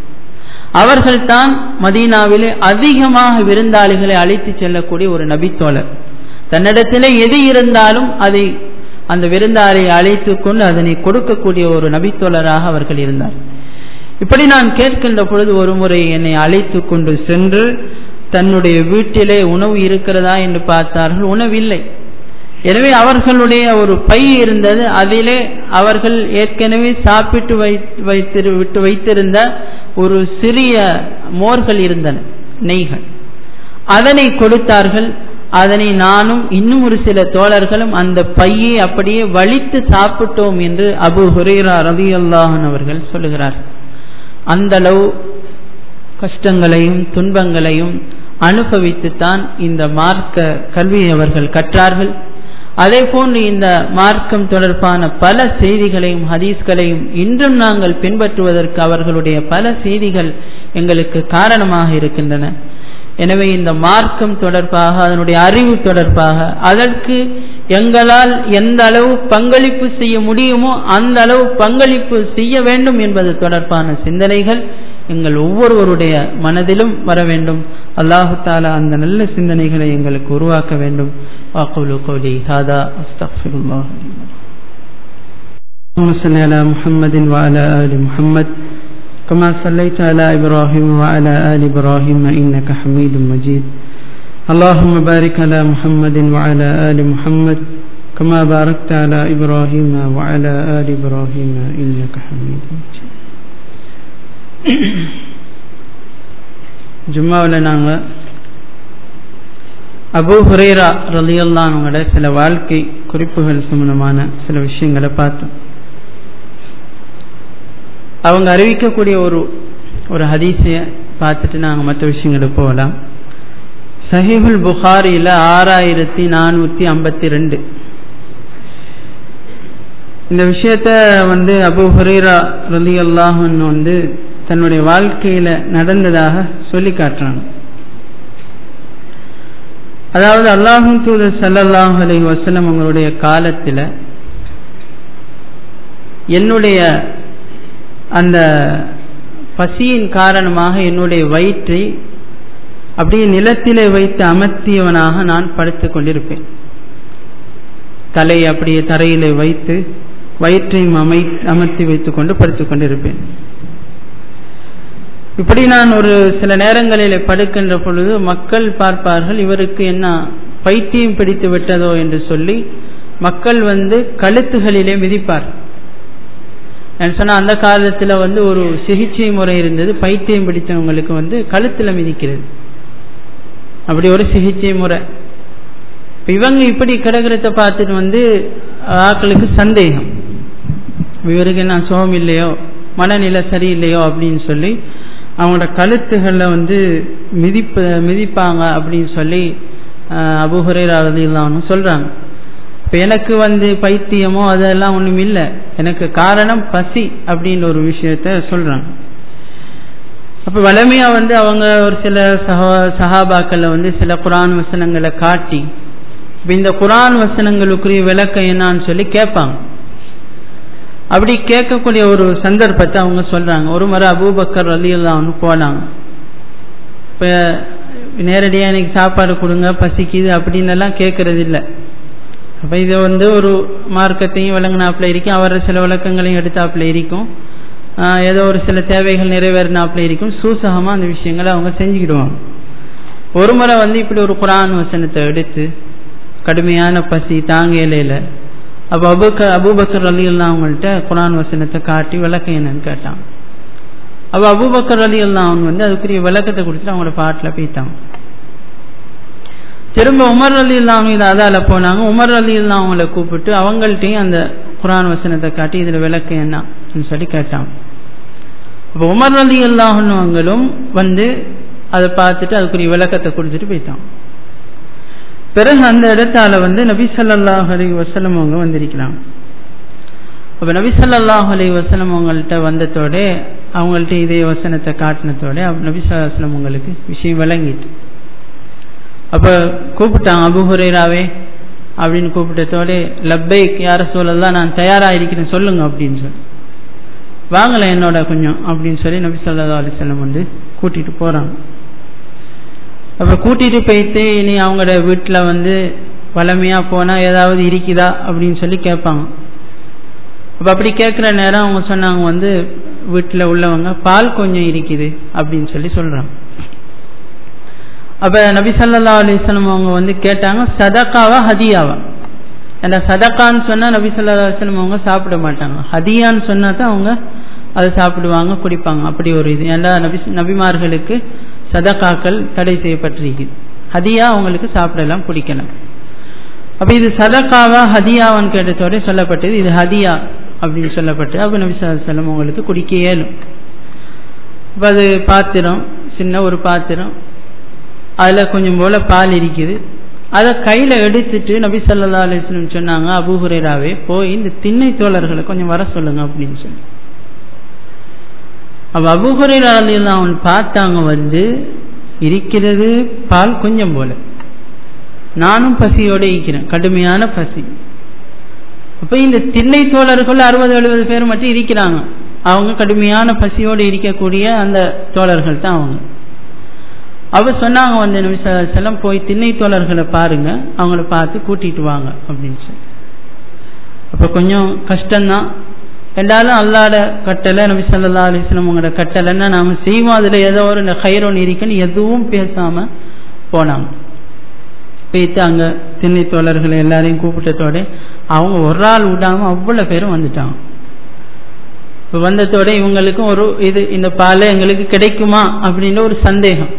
அவர்கள் தான் மதீனாவிலே அதிகமாக விருந்தாளிகளை அழைத்து செல்லக்கூடிய ஒரு நபித்தோழர் தன்னிடத்திலே எது இருந்தாலும் அதை அந்த விருந்தாரை அழைத்து கொண்டு அதனை கொடுக்கக்கூடிய ஒரு நபித்தோழராக அவர்கள் இருந்தார் இப்படி நான் கேட்கின்ற பொழுது ஒரு முறை என்னை அழைத்து கொண்டு சென்று தன்னுடைய வீட்டிலே உணவு இருக்கிறதா என்று பார்த்தார்கள் உணவில்லை எனவே அவர்களுடைய ஒரு பை இருந்தது அதிலே அவர்கள் ஏற்கனவே சாப்பிட்டு வைத்து விட்டு வைத்திருந்த ஒரு சிறிய மோர்கள் இருந்தன நெய்கள் அதனை கொடுத்தார்கள் அதனை நானும் இன்னும் ஒரு சில தோழர்களும் அந்த பையை அப்படியே வலித்து சாப்பிட்டோம் என்று அபு ஹுரேரா ரவி அல்லாஹன் அவர்கள் சொல்லுகிறார் அந்த அளவு கஷ்டங்களையும் துன்பங்களையும் அனுபவித்துத்தான் இந்த மார்க்க கல்வியை அவர்கள் கற்றார்கள் அதே போன்று இந்த மார்க்கம் தொடர்பான பல செய்திகளையும் ஹதீஸ்களையும் இன்றும் நாங்கள் பின்பற்றுவதற்கு அவர்களுடைய பல செய்திகள் எங்களுக்கு காரணமாக இருக்கின்றன எனவே இந்த மார்க்கம் தொடர்பாக அதனுடைய அறிவு தொடர்பாக அதற்கு எங்களால் எந்த அளவு பங்களிப்பு செய்ய முடியுமோ அந்த அளவு பங்களிப்பு செய்ய வேண்டும் என்பது தொடர்பான சிந்தனைகள் எங்கள் ஒவ்வொருவருடைய மனதிலும் வர வேண்டும் அல்லாஹு தாலா அந்த நல்ல சிந்தனைகளை எங்களுக்கு உருவாக்க வேண்டும் வாக்குலு கௌலி ஹாதா அஸ்தக்ஃபிருல்லாஹ் اللهم صل على محمد وعلى آل محمد كما صليت على إبراهيم وعلى آل إبراهيم إنك حميد مجيد اللهم بارك على محمد وعلى آل محمد كما باركت على إبراهيم وعلى آل إبراهيم إنك حميد مجيد ஜும்மாவில் நாங்கள் அபு ஹுரேரா ரலியல்லானவங்களோட சில வாழ்க்கை குறிப்புகள் சம்பந்தமான சில விஷயங்களை பார்த்தோம் அவங்க அறிவிக்கக்கூடிய ஒரு ஒரு ஹதீஸைய பார்த்துட்டு நாங்கள் மற்ற விஷயங்களுக்கு போகலாம் சஹீபுல் புகாரியில் ஆறாயிரத்தி நானூற்றி ஐம்பத்தி ரெண்டு இந்த விஷயத்த வந்து அபு ஹுரேரா ரலி அல்லாஹன் வந்து தன்னுடைய வாழ்க்கையில நடந்ததாக சொல்லி காட்டுறாங்க அதாவது அல்லாஹும் தூதர் சல்லல்லாஹ் அலை வசலம் அவங்களுடைய காலத்தில் என்னுடைய அந்த பசியின் காரணமாக என்னுடைய வயிற்றை அப்படியே நிலத்திலே வைத்து அமர்த்தியவனாக நான் படுத்து கொண்டிருப்பேன் தலையை அப்படியே தரையிலே வைத்து வயிற்றையும் அமை அமர்த்தி வைத்துக் கொண்டு படுத்துக் கொண்டிருப்பேன் இப்படி நான் ஒரு சில நேரங்களில் படுக்கின்ற பொழுது மக்கள் பார்ப்பார்கள் இவருக்கு என்ன பைத்தியம் பிடித்து விட்டதோ என்று சொல்லி மக்கள் வந்து கழுத்துகளிலே மிதிப்பார் சொன்னா அந்த காலத்தில் வந்து ஒரு சிகிச்சை முறை இருந்தது பைத்தியம் பிடித்தவங்களுக்கு வந்து கழுத்தில் மிதிக்கிறது அப்படி ஒரு சிகிச்சை முறை இப்ப இவங்க இப்படி கிடக்கிறத பார்த்துட்டு வந்து ஆக்களுக்கு சந்தேகம் இவருக்கு என்ன சோகம் இல்லையோ மனநிலை சரியில்லையோ அப்படின்னு சொல்லி அவங்களோட கழுத்துகளில் வந்து மிதிப்ப மிதிப்பாங்க அப்படின்னு சொல்லி அபுஹுரேரா ரலியல்லாஹு சொல்றாங்க இப்போ எனக்கு வந்து பைத்தியமோ அதெல்லாம் ஒன்றும் இல்லை எனக்கு காரணம் பசி அப்படின்னு ஒரு விஷயத்த சொல்றாங்க அப்போ வளமையா வந்து அவங்க ஒரு சில சஹா சஹாபாக்களை வந்து சில குரான் வசனங்களை காட்டி இப்போ இந்த குரான் வசனங்களுக்குரிய விளக்கம் என்னான்னு சொல்லி கேட்பாங்க அப்படி கேட்கக்கூடிய ஒரு சந்தர்ப்பத்தை அவங்க சொல்றாங்க ஒரு முறை அபூபக்கர் ரலியல்லாஹு போனாங்க இப்போ நேரடியாக எனக்கு சாப்பாடு கொடுங்க பசிக்குது அப்படின்னு எல்லாம் கேட்கறது இல்லை அப்போ இது வந்து ஒரு மார்க்கத்தையும் விளங்கினாப்புல இருக்கும் அவர் சில விளக்கங்களையும் எடுத்தாப்புல இருக்கும் ஏதோ ஒரு சில தேவைகள் நிறைவேறினாப்புல இருக்கும் சூசகமாக அந்த விஷயங்களை அவங்க செஞ்சுக்கிடுவாங்க ஒரு முறை வந்து இப்படி ஒரு குரான் வசனத்தை எடுத்து கடுமையான பசி தாங்க இலையில அப்போ அபுக்க அபூபக்கர் அலி எல்லாம் அவங்கள்ட்ட குரான் வசனத்தை காட்டி விளக்கம் என்னன்னு கேட்டான் அப்போ அபூபக்கர் அலி எல்லாம் அவங்க வந்து அதுக்குரிய விளக்கத்தை கொடுத்துட்டு அவங்களோட பாட்டில் போயிட்டாங்க திரும்ப உமர் அலி இல்லாமல் அதால போனாங்க உமர் அலி இல்லா அவங்கள கூப்பிட்டு அவங்கள்ட்டையும் அந்த குரான் வசனத்தை காட்டி இதில் விளக்கம் என்னன்னு சொல்லி கேட்டாங்க அப்போ உமர் அலி இல்லாஹனுவங்களும் வந்து அதை பார்த்துட்டு அதுக்குரிய விளக்கத்தை கொடுத்துட்டு போயிட்டாங்க பிறகு அந்த இடத்தால வந்து நபி சல்லாஹ் அலி வசலம் அவங்க வந்திருக்கிறாங்க அப்போ நபி சல்லாஹ் அலி வசலம் அவங்கள்ட்ட வந்ததோட அவங்கள்ட்ட இதே வசனத்தை காட்டினதோட நபி சல்லாஹ் உங்களுக்கு விஷயம் விளங்கிட்டு அப்போ கூப்பிட்டாங்க அபுஹுரேராவே அப்படின்னு கூப்பிட்டதோட லப்பைக் யார சொல்லலாம் நான் தயாராக இருக்கிறேன் சொல்லுங்க அப்படின்னு சொல்லி வாங்கல என்னோட கொஞ்சம் அப்படின்னு சொல்லி நபி சொல்லா அலிசல்லம் வந்து கூட்டிட்டு போறாங்க அப்போ கூட்டிட்டு போயிட்டு இனி அவங்களோட வீட்டில் வந்து வளமையா போனா ஏதாவது இருக்குதா அப்படின்னு சொல்லி கேட்பாங்க அப்போ அப்படி கேட்குற நேரம் அவங்க சொன்னாங்க வந்து வீட்டில் உள்ளவங்க பால் கொஞ்சம் இருக்குது அப்படின்னு சொல்லி சொல்றாங்க அப்ப நபி சல்லா அலிஸ்லம் அவங்க வந்து கேட்டாங்க சதக்காவா ஹதியாவா ஏன்னா சதக்கான்னு சொன்னா நபி சல்லா அலிஸ்லம் அவங்க சாப்பிட மாட்டாங்க ஹதியான்னு சொன்னா தான் அவங்க அதை சாப்பிடுவாங்க குடிப்பாங்க அப்படி ஒரு இது ஏன்னா நபி நபிமார்களுக்கு சதக்காக்கள் தடை செய்யப்பட்டிருக்கு ஹதியா அவங்களுக்கு சாப்பிடலாம் பிடிக்கலாம் அப்ப இது சதக்காவா ஹதியாவான்னு கேட்டதோட சொல்லப்பட்டது இது ஹதியா அப்படின்னு சொல்லப்பட்டு அப்ப நபி சல்லா உங்களுக்கு குடிக்க இயலும் அப்ப அது பாத்திரம் சின்ன ஒரு பாத்திரம் அதில் கொஞ்சம் போல பால் இருக்குது அதை கையில் எடுத்துட்டு நபி சல்லா அலிஸ்லம் சொன்னாங்க அபுஹுரேராவே போய் இந்த திண்ணை தோழர்களை கொஞ்சம் வர சொல்லுங்க அப்படின்னு சொல்லி அப்போ அபுஹுரேரா அவன் பார்த்தாங்க வந்து இருக்கிறது பால் கொஞ்சம் போல நானும் பசியோட இருக்கிறேன் கடுமையான பசி அப்போ இந்த திண்ணை தோழர்கள் அறுபது எழுபது பேர் மட்டும் இருக்கிறாங்க அவங்க கடுமையான பசியோடு இருக்கக்கூடிய அந்த தோழர்கள் தான் அவங்க அவ சொன்னாங்க வந்து நிமிஷம் போய் திண்ணை தோழர்களை பாருங்க அவங்கள பார்த்து கூட்டிட்டு வாங்க அப்படின்னு சொல்லி அப்ப கொஞ்சம் கஷ்டம்தான் ரெண்டாலும் அல்லாட கட்டளை நபி சொல்லா அலிஸ்லம் உங்களோட கட்டளைன்னா நாம செய்வோம் அதுல ஏதோ ஒரு ஹைரோன் இருக்குன்னு எதுவும் பேசாம போனாங்க போயிட்டு அங்க திண்ணை தோழர்களை எல்லாரையும் கூப்பிட்டதோட அவங்க ஒரு ஆள் விடாம அவ்வளவு பேரும் வந்துட்டாங்க இப்போ வந்ததோட இவங்களுக்கும் ஒரு இது இந்த பாலை எங்களுக்கு கிடைக்குமா அப்படின்னு ஒரு சந்தேகம்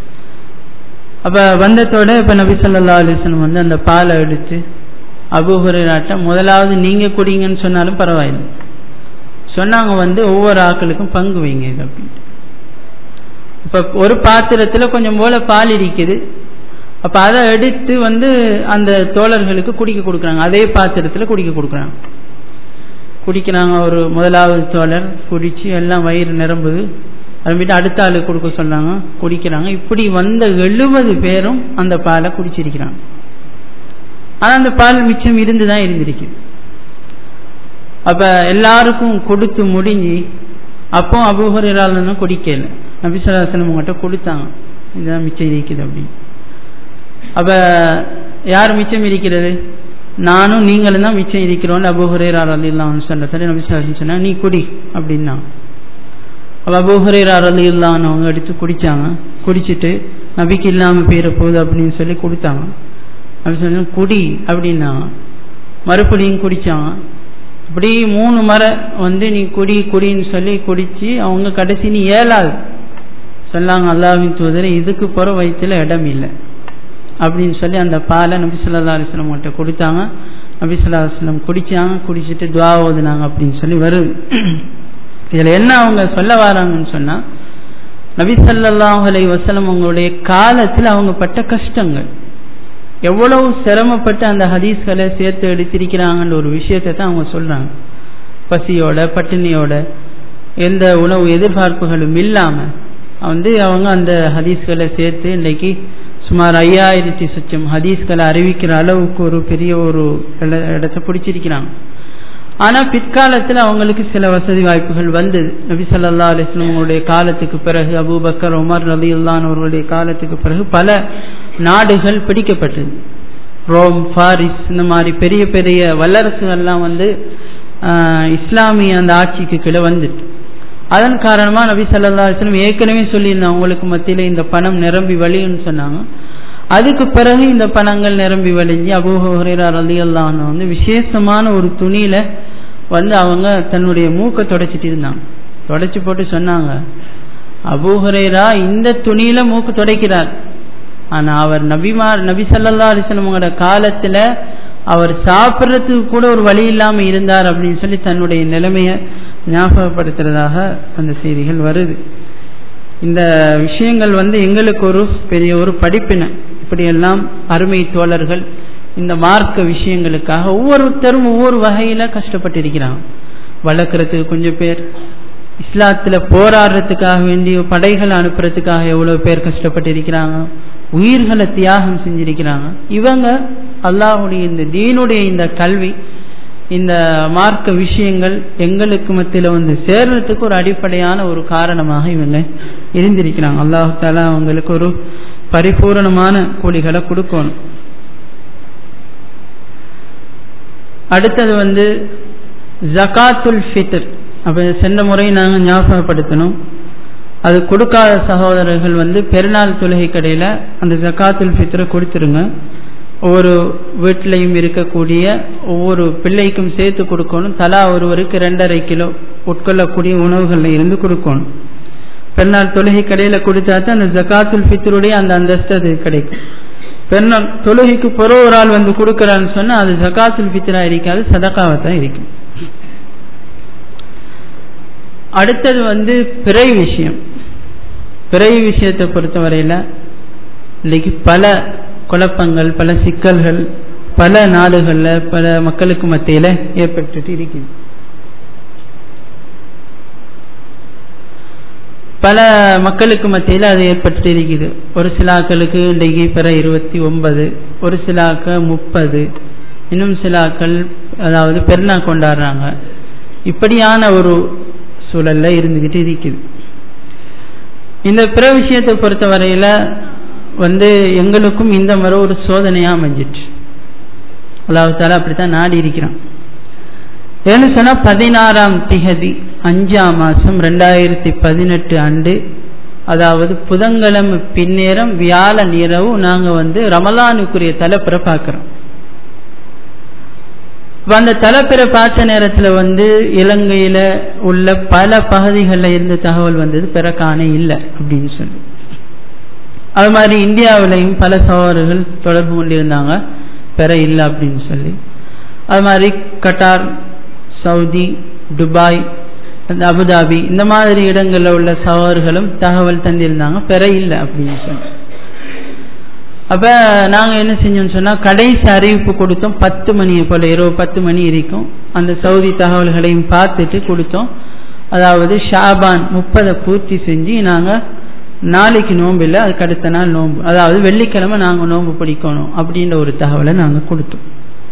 அப்ப வந்ததோட இப்ப நபி சொல்லா அலிஸ்லம் வந்து அந்த பாலை எடுத்து அபுஹுராட்ட முதலாவது நீங்க குடிங்கன்னு சொன்னாலும் பரவாயில்லை சொன்னாங்க வந்து ஒவ்வொரு ஆக்களுக்கும் பங்கு வைங்க அப்படின்ட்டு இப்ப ஒரு பாத்திரத்துல கொஞ்சம் போல பால் இருக்குது அப்ப அதை எடுத்து வந்து அந்த தோழர்களுக்கு குடிக்க கொடுக்குறாங்க அதே பாத்திரத்துல குடிக்க கொடுக்குறாங்க குடிக்கிறாங்க ஒரு முதலாவது தோழர் குடிச்சு எல்லாம் வயிறு நிரம்புது அதுமாரி அடுத்த ஆளு கொடுக்க சொன்னாங்க குடிக்கிறாங்க இப்படி வந்த எழுபது பேரும் அந்த பாலை குடிச்சிருக்கிறாங்க ஆனா அந்த பால் மிச்சம் இருந்துதான் இருந்திருக்கு அப்ப எல்லாருக்கும் கொடுத்து முடிஞ்சு அப்போ அபூஹராலும் குடிக்கல நபிசுலாசனம் உங்கள்கிட்ட கொடுத்தாங்க இதுதான் மிச்சம் இருக்குது அப்படின்னு அப்ப யார் மிச்சம் இருக்கிறது நானும் நீங்களும் தான் மிச்சம் இருக்கிறோம்னு அபூஹரேரா அலில்லாம் சொன்ன சரி நபிசுலாசன் சொன்னா நீ குடி அப்படின்னா அப்ப அபூஹரேரா அலில்லான்னு அவங்க எடுத்து குடிச்சாங்க குடிச்சிட்டு நபிக்கு இல்லாம போயிட போகுது அப்படின்னு சொல்லி கொடுத்தாங்க அப்படி சொன்ன குடி அப்படின்னா மறுபடியும் குடிச்சாங்க இப்படி மூணு முறை வந்து நீ குடி குடின்னு சொல்லி குடிச்சு அவங்க கடைசி நீ ஏழாது சொல்லாங்க அல்லாவின் தூதர் இதுக்கு போற வயிற்றுல இடம் இல்லை அப்படின்னு சொல்லி அந்த பாலை நபி சொல்லா அலிஸ்லம் கிட்ட கொடுத்தாங்க நபி சொல்லா அலுவலம் குடிச்சாங்க குடிச்சிட்டு துவா ஓதுனாங்க அப்படின்னு சொல்லி வருது இதில் என்ன அவங்க சொல்ல வராங்கன்னு சொன்னால் நபி சல்லாஹ் அலை வசலம் அவங்களுடைய காலத்தில் அவங்க பட்ட கஷ்டங்கள் எவ்வளவு சிரமப்பட்டு அந்த ஹதீஸ்களை சேர்த்து எடுத்திருக்கிறாங்கன்ற ஒரு விஷயத்தை தான் அவங்க சொல்கிறாங்க பசியோட பட்டினியோட எந்த உணவு எதிர்பார்ப்புகளும் இல்லாமல் வந்து அவங்க அந்த ஹதீஸ்களை சேர்த்து இன்றைக்கி சுமார் ஐயாயிரத்தி சுச்சம் ஹதீஸ்களை அறிவிக்கிற அளவுக்கு ஒரு பெரிய ஒரு இடத்தை பிடிச்சிருக்கிறாங்க ஆனால் பிற்காலத்தில் அவங்களுக்கு சில வசதி வாய்ப்புகள் வந்தது நபி சல்லா அலிஸ்லமுடைய காலத்துக்கு பிறகு அபூபக்கர் உமர் ரபி அவர்களுடைய காலத்துக்கு பிறகு பல நாடுகள் பிடிக்கப்பட்டது ரோம் ஃபாரிஸ் இந்த மாதிரி பெரிய பெரிய வல்லரசுகள்லாம் வந்து இஸ்லாமிய அந்த ஆட்சிக்கு கீழே வந்துட்டு அதன் காரணமாக நபி சல்லா அலிஸ்லம் ஏற்கனவே சொல்லியிருந்தாங்க உங்களுக்கு மத்தியில் இந்த பணம் நிரம்பி வழியுன்னு சொன்னாங்க அதுக்கு பிறகு இந்த பணங்கள் நிரம்பி வழிஞ்சு அபூஹரா அலி அல்லான்னு வந்து விசேஷமான ஒரு துணியில வந்து அவங்க தன்னுடைய மூக்கை தொடச்சிட்டு இருந்தாங்க தொடச்சி போட்டு சொன்னாங்க அபூஹரேரா இந்த துணியில மூக்கு துடைக்கிறார் ஆனா அவர் நபிமார் நபி சல்லா அலிஸ்லமோட காலத்துல அவர் சாப்பிட்றதுக்கு கூட ஒரு வழி இல்லாம இருந்தார் அப்படின்னு சொல்லி தன்னுடைய நிலைமையை ஞாபகப்படுத்துறதாக அந்த செய்திகள் வருது இந்த விஷயங்கள் வந்து எங்களுக்கு ஒரு பெரிய ஒரு படிப்பினை இப்படியெல்லாம் அருமை தோழர்கள் இந்த மார்க்க விஷயங்களுக்காக ஒவ்வொருத்தரும் ஒவ்வொரு வகையில கஷ்டப்பட்டிருக்கிறாங்க வளர்க்குறதுக்கு கொஞ்சம் பேர் இஸ்லாத்துல போராடுறதுக்காக வேண்டிய படைகள் அனுப்புறதுக்காக எவ்வளவு பேர் கஷ்டப்பட்டிருக்கிறாங்க உயிர்களை தியாகம் செஞ்சிருக்கிறாங்க இவங்க அல்லாஹுடைய இந்த தீனுடைய இந்த கல்வி இந்த மார்க்க விஷயங்கள் எங்களுக்கு மத்தியில் வந்து சேர்றதுக்கு ஒரு அடிப்படையான ஒரு காரணமாக இவங்க இருந்திருக்கிறாங்க அல்லாஹு தாலா அவங்களுக்கு ஒரு பரிபூரணமான கூலிகளை கொடுக்கணும் அடுத்தது வந்து ஜகாத்துல் ஃபித்ர் அப்போ சென்ற முறை நாங்கள் ஞாபகப்படுத்தணும் அது கொடுக்காத சகோதரர்கள் வந்து பெருநாள் தொழுகை கடையில் அந்த ஜக்காத்துல் ஃபித்ரை கொடுத்துருங்க ஒவ்வொரு வீட்டிலையும் இருக்கக்கூடிய ஒவ்வொரு பிள்ளைக்கும் சேர்த்து கொடுக்கணும் தலா ஒருவருக்கு ரெண்டரை கிலோ உட்கொள்ளக்கூடிய உணவுகளில் இருந்து கொடுக்கணும் பெருநாள் தொழுகை கடையில் கொடுத்தா தான் அந்த ஜக்காத்துல் ஃபித்ருடைய அந்த அந்தஸ்து அது கிடைக்கும் பெருநாள் தொழுகைக்கு பிற ஒரு ஆள் வந்து கொடுக்குறான்னு சொன்னால் அது ஜக்காத்துல் ஃபித்ரா இருக்காது சதக்காவை தான் இருக்கும் அடுத்தது வந்து பிறை விஷயம் பிறை விஷயத்தை பொறுத்தவரையில் இன்னைக்கு பல குழப்பங்கள் பல சிக்கல்கள் பல நாடுகளில் பல மக்களுக்கு மத்தியில் ஏற்பட்டுட்டு இருக்குது பல மக்களுக்கு மத்தியில் அது ஏற்பட்டு இருக்குது ஒரு சிலாக்களுக்கு இன்றைக்கு பிற இருபத்தி ஒன்பது ஒரு சிலாக்க முப்பது இன்னும் சிலாக்கள் அதாவது பெருநா கொண்டாடுறாங்க இப்படியான ஒரு சூழல்ல இருந்துக்கிட்டு இருக்குது இந்த பிற விஷயத்தை பொறுத்த வரையில் வந்து எங்களுக்கும் இந்த முறை ஒரு சோதனையாக அமைஞ்சிட்டு அல்லாஹால அப்படித்தான் நாடி இருக்கிறான் ஏன்னு சொன்னால் பதினாறாம் திகதி அஞ்சாம் மாதம் ரெண்டாயிரத்தி பதினெட்டு ஆண்டு அதாவது புதன்கிழமை பின்னேரம் வியாழன் இரவு நாங்கள் வந்து ரமலானுக்குரிய தலைப்புற பார்க்குறோம் அந்த தலைப்பிற பார்த்த நேரத்தில் வந்து இலங்கையில் உள்ள பல பகுதிகளில் இருந்து தகவல் வந்தது பிறக்கானே இல்லை அப்படின்னு சொல்லி அது மாதிரி இந்தியாவிலையும் பல சகோதரர்கள் தொடர்பு கொண்டிருந்தாங்க பெற இல்லை அப்படின்னு சொல்லி அது மாதிரி கட்டார் சவுதி துபாய் அபுதாபி இந்த மாதிரி இடங்களில் உள்ள சகோதரர்களும் தகவல் தந்திருந்தாங்க பெற இல்லை அப்படின்னு சொல்லி அப்போ நாங்கள் என்ன செஞ்சோம்னு சொன்னால் கடைசி அறிவிப்பு கொடுத்தோம் பத்து மணியை போல் இரவு பத்து மணி இருக்கும் அந்த சவுதி தகவல்களையும் பார்த்துட்டு கொடுத்தோம் அதாவது ஷாபான் முப்பதை பூர்த்தி செஞ்சு நாங்கள் நாளைக்கு நோன்பு இல்லை அதுக்கு அடுத்த நாள் நோன்பு அதாவது வெள்ளிக்கிழமை நாங்கள் நோன்பு பிடிக்கணும் அப்படின்ற ஒரு தகவலை நாங்கள் கொடுத்தோம்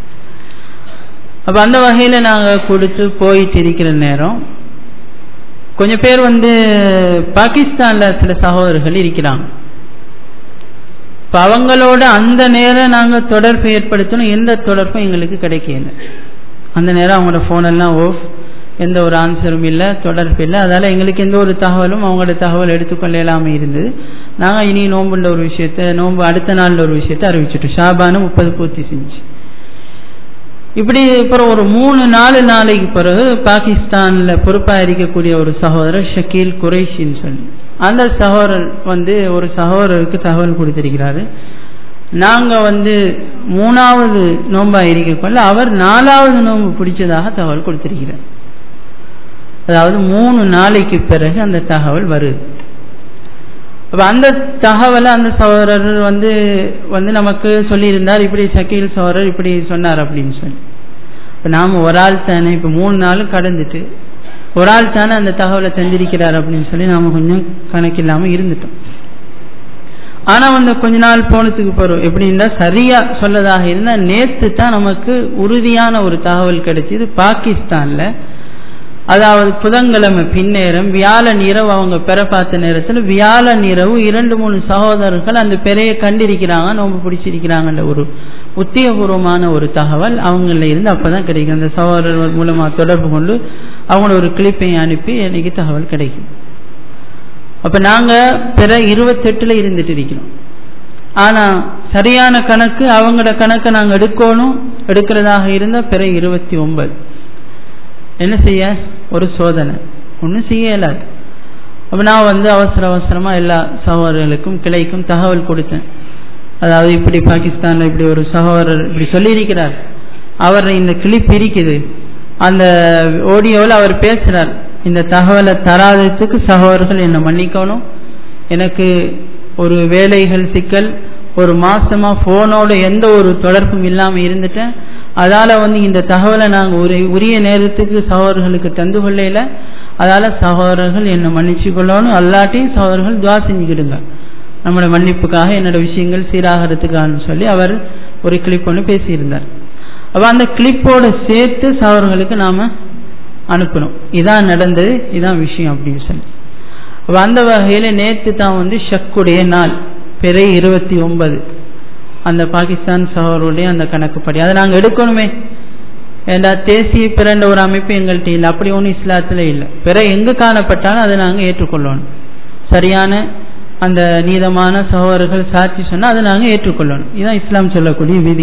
அப்போ அந்த வகையில் நாங்கள் கொடுத்து போயிட்டு இருக்கிற நேரம் கொஞ்சம் பேர் வந்து பாகிஸ்தானில் சில சகோதரர்கள் இருக்கிறாங்க இப்போ அவங்களோட அந்த நேரம் நாங்கள் தொடர்பு ஏற்படுத்தணும் எந்த தொடர்பும் எங்களுக்கு கிடைக்கல அந்த நேரம் அவங்களோட ஃபோனெல்லாம் ஓஃப் எந்த ஒரு ஆன்சரும் இல்லை தொடர்பு இல்லை அதால் எங்களுக்கு எந்த ஒரு தகவலும் அவங்களோட தகவல் எடுத்துக்கொள்ள இல்லாமல் இருந்தது நாங்கள் இனி நோம்புன்ற ஒரு விஷயத்த நோம்பு அடுத்த நாளில் ஒரு விஷயத்த அறிவிச்சிட்டோம் ஷாபானு முப்பது பூர்த்தி செஞ்சு இப்படி அப்புறம் ஒரு மூணு நாலு நாளைக்கு பிறகு பாகிஸ்தானில் பொறுப்பாக இருக்கக்கூடிய ஒரு சகோதரர் ஷக்கீல் குரேஷின்னு சொல்லி அந்த சகோதரர் வந்து ஒரு சகோதரருக்கு தகவல் கொடுத்திருக்கிறாரு நாங்கள் வந்து மூணாவது நோம்பாக இருக்கக்குள்ள அவர் நாலாவது நோன்பு பிடிச்சதாக தகவல் கொடுத்திருக்கிறார் அதாவது மூணு நாளைக்கு பிறகு அந்த தகவல் வருது அப்போ அந்த தகவலை அந்த சகோதரர் வந்து வந்து நமக்கு சொல்லியிருந்தார் இப்படி சக்கீல் சகோதரர் இப்படி சொன்னார் அப்படின்னு சொல்லி இப்போ நாம் ஒரு ஆள் தானே இப்போ மூணு நாளும் கடந்துட்டு ஒரு ஆள் தானே அந்த தகவலை தந்திருக்கிறார் அப்படின்னு சொல்லி நாம் கொஞ்சம் கணக்கில்லாமல் இருந்துட்டோம் ஆனால் வந்து கொஞ்ச நாள் போனதுக்கு போகிறோம் எப்படின்னா சரியாக சொல்லதாக இருந்தால் நேற்று தான் நமக்கு உறுதியான ஒரு தகவல் கிடைச்சிது பாகிஸ்தானில் அதாவது புதன்கிழமை பின்னேரம் வியாழன் இரவு அவங்க பெற பார்த்த நேரத்தில் வியாழன் இரவு இரண்டு மூணு சகோதரர்கள் அந்த பெறையை கண்டிருக்கிறாங்க நோம்பு பிடிச்சிருக்கிறாங்கன்ற ஒரு உத்தியபூர்வமான ஒரு தகவல் அவங்கள இருந்து அப்போ தான் கிடைக்கும் அந்த சகோதரர் மூலமாக தொடர்பு கொண்டு அவங்கள ஒரு கிளிப்பை அனுப்பி எனக்கு தகவல் கிடைக்கும் அப்போ நாங்கள் பிற இருபத்தெட்டில் இருந்துட்டு இருக்கிறோம் ஆனால் சரியான கணக்கு அவங்களோட கணக்கை நாங்கள் எடுக்கணும் எடுக்கிறதாக இருந்தால் பிற இருபத்தி ஒன்பது என்ன செய்ய ஒரு சோதனை ஒன்றும் செய்ய இயலாது அப்போ நான் வந்து அவசர அவசரமாக எல்லா சகோதரர்களுக்கும் கிளைக்கும் தகவல் கொடுத்தேன் அதாவது இப்படி பாகிஸ்தானில் இப்படி ஒரு சகோதரர் இப்படி சொல்லியிருக்கிறார் அவர் இந்த கிளிப் இருக்குது அந்த ஆடியோவில் அவர் பேசுகிறார் இந்த தகவலை தராததுக்கு சகோதரர்கள் என்னை மன்னிக்கணும் எனக்கு ஒரு வேலைகள் சிக்கல் ஒரு மாசமா ஃபோனோட எந்த ஒரு தொடர்பும் இல்லாமல் இருந்துட்டேன் அதால் வந்து இந்த தகவலை நாங்கள் ஒரு உரிய நேரத்துக்கு சகோதரர்களுக்கு தந்து கொள்ளையில அதால் சகோதரர்கள் என்னை மன்னிச்சு கொள்ளணும் அல்லாட்டையும் சகோதரர்கள் துவா செஞ்சுக்கிடுங்க நம்மளோட மன்னிப்புக்காக என்னோட விஷயங்கள் சீராகிறதுக்கான்னு சொல்லி அவர் ஒரு கிளிப் ஒன்று பேசியிருந்தார் அப்போ அந்த கிளிப்போடு சேர்த்து சகோதரர்களுக்கு நாம் அனுப்பணும் இதான் நடந்தது இதான் விஷயம் அப்படின்னு சொல்லி அப்போ அந்த வகையில் நேற்று தான் வந்து ஷக்குடைய நாள் பிறை இருபத்தி ஒன்பது அந்த பாகிஸ்தான் சகோதரருடைய அந்த கணக்குப்படி அதை நாங்கள் எடுக்கணுமே ஏண்டா தேசிய பிறண்ட ஒரு அமைப்பு எங்கள்கிட்ட இல்லை அப்படி ஒன்றும் இஸ்லாத்தில் இல்லை பிற எங்கே காணப்பட்டாலும் அதை நாங்கள் ஏற்றுக்கொள்ளணும் சரியான அந்த நீதமான சகோதரர்கள் சாட்சி சொன்னால் அதை நாங்கள் ஏற்றுக்கொள்ளணும் இதுதான் இஸ்லாம் சொல்லக்கூடிய விதி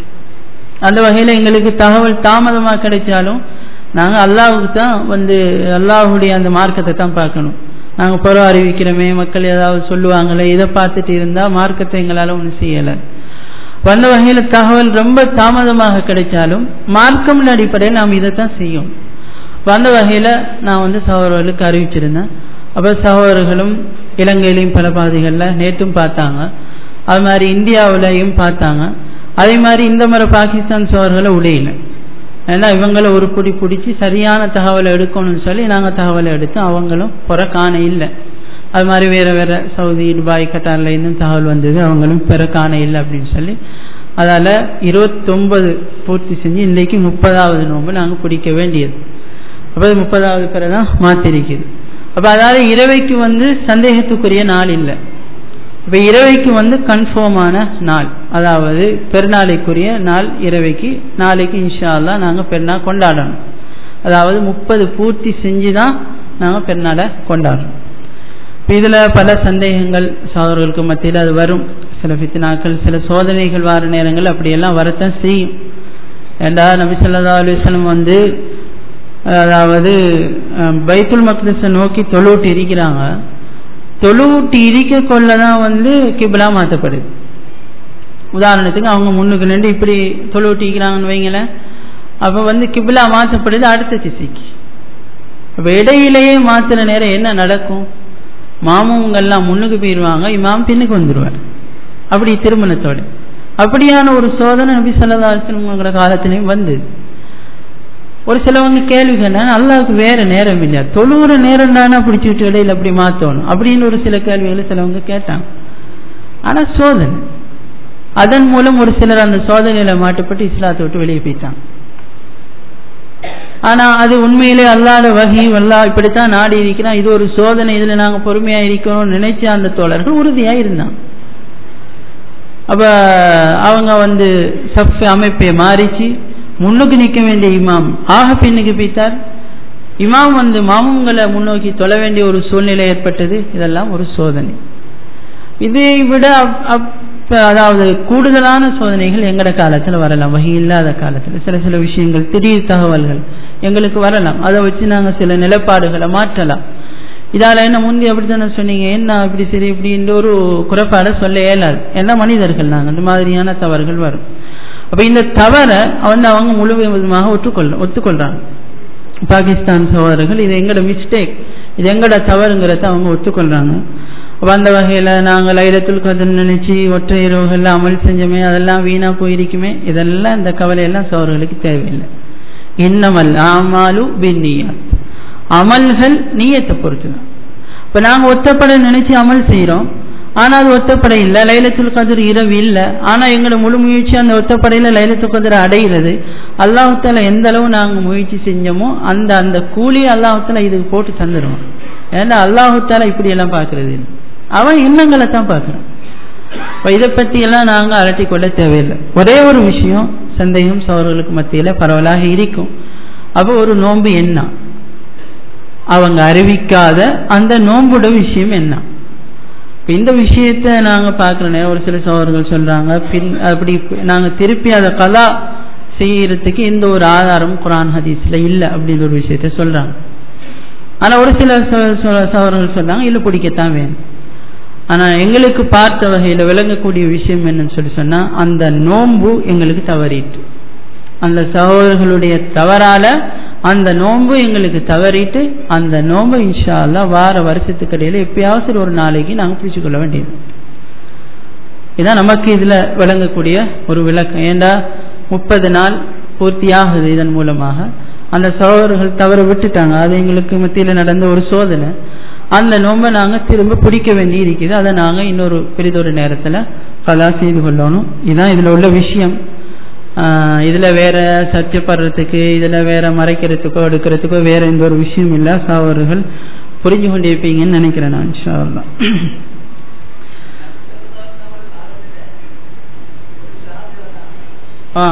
அந்த வகையில் எங்களுக்கு தகவல் தாமதமாக கிடைச்சாலும் நாங்கள் அல்லாவுக்கு தான் வந்து அல்லாஹுடைய அந்த மார்க்கத்தை தான் பார்க்கணும் நாங்கள் புறம் அறிவிக்கிறோமே மக்கள் ஏதாவது சொல்லுவாங்களே இதை பார்த்துட்டு இருந்தால் மார்க்கத்தை எங்களால் ஒன்றும் செய்யலை வந்த வகையில் தகவல் ரொம்ப தாமதமாக கிடைச்சாலும் மார்க்கம் அடிப்படையில் நாம் இதைத்தான் செய்யும் வந்த வகையில் நான் வந்து சகோதரர்களுக்கு அறிவிச்சிருந்தேன் அப்போ சகோதரர்களும் இலங்கையிலையும் பல பாதைகளில் நேற்றும் பார்த்தாங்க அது மாதிரி இந்தியாவிலையும் பார்த்தாங்க அதே மாதிரி இந்த முறை பாகிஸ்தான் சோழர்களை உடையில ஏன்னா இவங்கள ஒரு பிடி பிடிச்சி சரியான தகவலை எடுக்கணும்னு சொல்லி நாங்கள் தகவலை எடுத்து அவங்களும் புற காண இல்லை அது மாதிரி வேறு வேறு சவுதி துபாய் கட்டாரில் இன்னும் தகவல் வந்தது அவங்களும் பிற காண இல்லை அப்படின்னு சொல்லி அதால் இருபத்தொம்பது பூர்த்தி செஞ்சு இன்றைக்கு முப்பதாவது நோன்பு நாங்கள் பிடிக்க வேண்டியது அப்போ முப்பதாவது பிற தான் மாற்றிருக்குது அப்போ அதாவது இரவைக்கு வந்து சந்தேகத்துக்குரிய நாள் இல்லை இப்போ இரவைக்கு வந்து கன்ஃபார்மான நாள் அதாவது பெருநாளைக்குரிய நாள் இரவைக்கு நாளைக்கு இன்ஷா அல்லா நாங்கள் பெருநாள் கொண்டாடணும் அதாவது முப்பது பூர்த்தி செஞ்சு தான் நாங்கள் பெருநாளை கொண்டாடுறோம் இப்போ இதில் பல சந்தேகங்கள் சகோதரர்களுக்கு மத்தியில் அது வரும் சில ஃபித்னாக்கள் சில சோதனைகள் வர நேரங்கள் அப்படியெல்லாம் வரத்தான் செய்யும் ஏண்டா நபி சொல்லா அலுவலம் வந்து அதாவது பைத்துல் மக்தஸை நோக்கி தொழுவிட்டு இருக்கிறாங்க தொழுவிட்டு இருக்க கொள்ள தான் வந்து கிபிலா மாற்றப்படுது உதாரணத்துக்கு அவங்க முன்னுக்கு நின்று இப்படி தொழுவிட்டு இருக்கிறாங்கன்னு வைங்களேன் அப்போ வந்து கிபிலா மாற்றப்படுது அடுத்த திசைக்கு அப்போ இடையிலேயே மாற்றுற நேரம் என்ன நடக்கும் மாமவங்கெல்லாம் முன்னுக்கு போயிடுவாங்க இமாம் பின்னுக்கு வந்துடுவார் அப்படி திருமணத்தோட அப்படியான ஒரு சோதனை நபி சொல்லதாசனங்கிற காலத்திலையும் வந்து ஒரு சிலவங்க கேள்வி கேட்டாங்க அல்லாவுக்கு வேற நேரம் இல்லையா தொழுகிற நேரம் தானே பிடிச்சிட்டு இடையில அப்படி மாற்றணும் அப்படின்னு ஒரு சில கேள்விகளை சிலவங்க கேட்டாங்க ஆனால் சோதனை அதன் மூலம் ஒரு சிலர் அந்த சோதனையில மாட்டுப்பட்டு இஸ்லாத்தை விட்டு வெளியே போயிட்டாங்க ஆனா அது உண்மையிலே அல்லாத வகை அல்லா இப்படித்தான் நாடி இருக்கிறான் இது ஒரு சோதனை இதுல நாங்க பொறுமையா இருக்கணும்னு நினைச்ச அந்த தோழர்கள் உறுதியா இருந்தாங்க அப்ப அவங்க வந்து சஃப் அமைப்பை மாறிச்சு முன்னுக்கு நிற்க வேண்டிய இமாம் ஆக பின்னுக்கு போய்த்தார் இமாம் வந்து மாமுங்களை முன்னோக்கி தொழ வேண்டிய ஒரு சூழ்நிலை ஏற்பட்டது இதெல்லாம் ஒரு சோதனை இதை விட அதாவது கூடுதலான சோதனைகள் எங்கட காலத்தில் வரலாம் வகை இல்லாத காலத்தில் சில சில விஷயங்கள் திடீர் தகவல்கள் எங்களுக்கு வரலாம் அதை வச்சு நாங்கள் சில நிலைப்பாடுகளை மாற்றலாம் இதால் என்ன முந்தி அப்படி தானே சொன்னீங்க என்ன இப்படி சரி இப்படின்ற ஒரு குறைபாடை சொல்ல இயலாது என்ன மனிதர்கள் நாங்கள் இந்த மாதிரியான தவறுகள் வரும் அப்போ இந்த தவறை வந்து அவங்க முழுவதுமாக ஒற்றுக்கொள்ள ஒத்துக்கொள்கிறாங்க பாகிஸ்தான் சகோதரர்கள் இது எங்களோட மிஸ்டேக் இது எங்களோட தவறுங்கிறத அவங்க ஒத்துக்கொள்கிறாங்க அப்போ அந்த வகையில் நாங்கள் லைலத்துல் கதர் நினைச்சு ஒற்றை இரவுகளில் அமல் செஞ்சோமே அதெல்லாம் வீணாக போயிருக்குமே இதெல்லாம் இந்த கவலையெல்லாம் சோழர்களுக்கு தேவையில்லை இன்னமல் ஆமாலு பின்னியாத் அமல்கள் நீயத்தை பொறுத்து தான் இப்போ நாங்கள் ஒத்தப்பட நினைச்சு அமல் செய்கிறோம் ஆனால் அது ஒத்தப்படை இல்லை லைலத்துல் கதிர் இரவு இல்லை ஆனால் எங்களோட முழு முயற்சி அந்த ஒத்தப்படையில் லைலத்துல் கதிர் அடைகிறது அல்லாஹால எந்த அளவு நாங்கள் முயற்சி செஞ்சோமோ அந்த அந்த கூலி அல்லாஹால இதுக்கு போட்டு தந்துடுவோம் ஏன்னா அல்லாஹால இப்படியெல்லாம் பார்க்கறது இல்லை அவன் எண்ணங்களை தான் பார்க்குறான் இப்போ இதை பற்றியெல்லாம் நாங்கள் அலட்டி கொள்ள தேவையில்லை ஒரே ஒரு விஷயம் சந்தேகம் சோழர்களுக்கு மத்தியில் பரவலாக இருக்கும் அப்போ ஒரு நோன்பு என்ன அவங்க அறிவிக்காத அந்த நோன்புட விஷயம் என்ன இந்த விஷயத்த நாங்கள் பார்க்குறோம் ஒரு சில சோழர்கள் சொல்கிறாங்க பின் அப்படி நாங்கள் திருப்பி அதை கலா செய்யறதுக்கு எந்த ஒரு ஆதாரமும் குரான் ஹதீஸில் இல்லை அப்படின்ற ஒரு விஷயத்த சொல்கிறாங்க ஆனால் ஒரு சில சோழர்கள் சொல்கிறாங்க இல்லை பிடிக்கத்தான் வேணும் ஆனால் எங்களுக்கு பார்த்த வகையில் விளங்கக்கூடிய விஷயம் என்னன்னு சொல்லி சொன்னால் அந்த நோன்பு எங்களுக்கு தவறிட்டு அந்த சகோதரர்களுடைய தவறால அந்த நோன்பு எங்களுக்கு தவறிட்டு அந்த நோன்பு இன்ஷா அல்லா வார வருஷத்துக்கு இடையில எப்பயாவது ஒரு நாளைக்கு நாங்கள் பிடிச்சுக்கொள்ள வேண்டியது இதான் நமக்கு இதில் விளங்கக்கூடிய ஒரு விளக்கம் ஏண்டா முப்பது நாள் பூர்த்தியாகுது இதன் மூலமாக அந்த சகோதரர்கள் தவற விட்டுட்டாங்க அது எங்களுக்கு மத்தியில் நடந்த ஒரு சோதனை அந்த நோன்பை நாங்கள் திரும்ப பிடிக்க வேண்டி இருக்குது அதை நாங்கள் இன்னொரு பெரிதொரு நேரத்தில் கலா செய்து கொள்ளணும் இதுதான் இதில் உள்ள விஷயம் இதில் வேற சர்ச்சைப்படுறதுக்கு இதில் வேற மறைக்கிறதுக்கோ எடுக்கிறதுக்கோ வேற எந்த ஒரு விஷயம் இல்லை சகோதரர்கள் புரிஞ்சு கொண்டிருப்பீங்கன்னு நினைக்கிறேன் நான் இன்ஷா அல்லா ஆ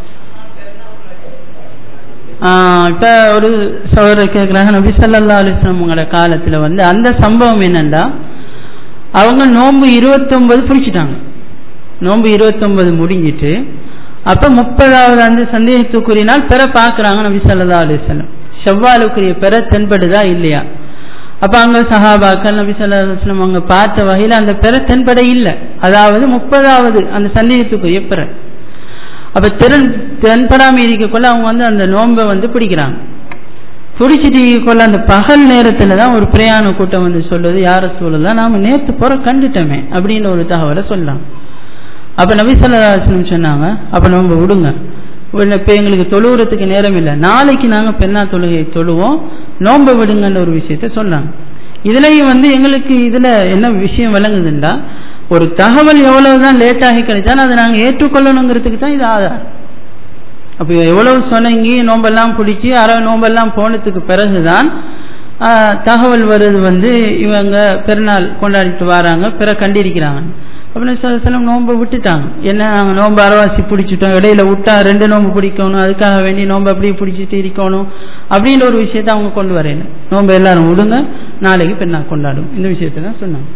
இப்போ ஒரு சகோதரர் கேட்குறாங்க நபி சல்லா அலிஸ்லாம் உங்களோட காலத்தில் வந்து அந்த சம்பவம் என்னண்டா அவங்க நோன்பு இருபத்தொன்பது பிடிச்சிட்டாங்க நோன்பு இருபத்தொன்பது முடிஞ்சிட்டு அப்போ முப்பதாவது அந்த சந்தேகத்துக்குரிய நாள் பெற பார்க்குறாங்க நபி சல்லா அலிஸ்லாம் செவ்வாலுக்குரிய பெற தென்படுதா இல்லையா அப்போ அங்கே சஹாபாக்கள் நபி சல்லா அலுவலம் அவங்க பார்த்த வகையில் அந்த பெற தென்பட இல்லை அதாவது முப்பதாவது அந்த சந்தேகத்துக்குரிய பெற அப்போ திறன் தென்படாமல் இருக்கக்குள்ள அவங்க வந்து அந்த நோன்பை வந்து பிடிக்கிறாங்க பிடிச்சிட்டு கொள்ள அந்த பகல் நேரத்தில் தான் ஒரு பிரயாண கூட்டம் வந்து சொல்லுது யார சொல்லலாம் நாம் நேற்று புற கண்டுட்டோமே அப்படின்னு ஒரு தகவலை சொல்லலாம் அப்போ நபிசல்லாஸ்லம் சொன்னாங்க அப்போ நம்ம விடுங்க இப்போ எங்களுக்கு தொழுவுறதுக்கு நேரம் இல்லை நாளைக்கு நாங்கள் பெண்ணா தொழுகை தொழுவோம் நோன்பை விடுங்கன்ற ஒரு விஷயத்த சொன்னாங்க இதுலேயும் வந்து எங்களுக்கு இதில் என்ன விஷயம் விளங்குதுண்டா ஒரு தகவல் எவ்வளவுதான் லேட்டாகி கிடைச்சாலும் அதை நாங்கள் ஏற்றுக்கொள்ளணுங்கிறதுக்கு தான் இது ஆதாரம் அப்போ எவ்வளவு சொன்னங்கி நோம்பெல்லாம் பிடிச்சி அரை நோம்பெல்லாம் போனதுக்கு பிறகுதான் தகவல் வருது வந்து இவங்க பெருநாள் கொண்டாடிட்டு வராங்க பிற கண்டிருக்கிறாங்க அப்படின்னு சில நோன்பை விட்டுட்டாங்க என்ன நாங்கள் நோன்பு அரைவாசி பிடிச்சிட்டோம் இடையில விட்டா ரெண்டு நோன்பு பிடிக்கணும் அதுக்காக வேண்டி நோன்பு அப்படியே பிடிச்சிட்டு இருக்கணும் அப்படின்ற ஒரு விஷயத்த அவங்க கொண்டு வரையில நோன்பு எல்லாரும் விடுங்க நாளைக்கு பெருநாள் கொண்டாடும் இந்த விஷயத்த தான் சொன்னாங்க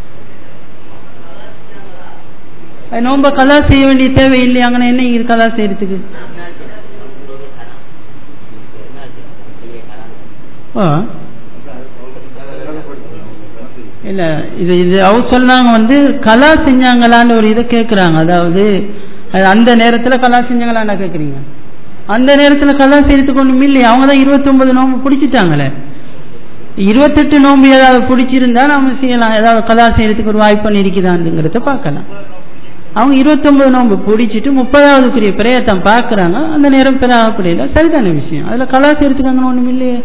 நோம்ப கலா செய்ய வேண்டிய தேவை இல்லையாங்கண்ணா என்ன இங்க கலா செய்யறதுக்கு இல்ல இது இது அவங்க சொன்னாங்க வந்து கலா செஞ்சாங்களான்னு ஒரு இதை கேட்குறாங்க அதாவது அந்த நேரத்தில் கலா செஞ்சாங்களான்னா கேட்குறீங்க அந்த நேரத்தில் கலா செய்யறதுக்கு ஒன்றும் இல்லையா அவங்க தான் இருபத்தொன்பது நோம்பு பிடிச்சிட்டாங்களே இருபத்தெட்டு நோம்பு ஏதாவது பிடிச்சிருந்தா நம்ம செய்யலாம் ஏதாவது கலா செய்யறதுக்கு ஒரு வாய்ப்பு இருக்குதான்ங்கிறத பார்க்கலாம் அவங்க இருபத்தொன்பது நோன்பு பிடிச்சிட்டு முப்பதாவதுக்குரிய பிரயத்தம் பார்க்குறாங்க அந்த நேரம் பெறாகப்படையில சரிதான விஷயம் அதில் கலா செய்யறதுக்காங்க ஒன்றும் இல்லையே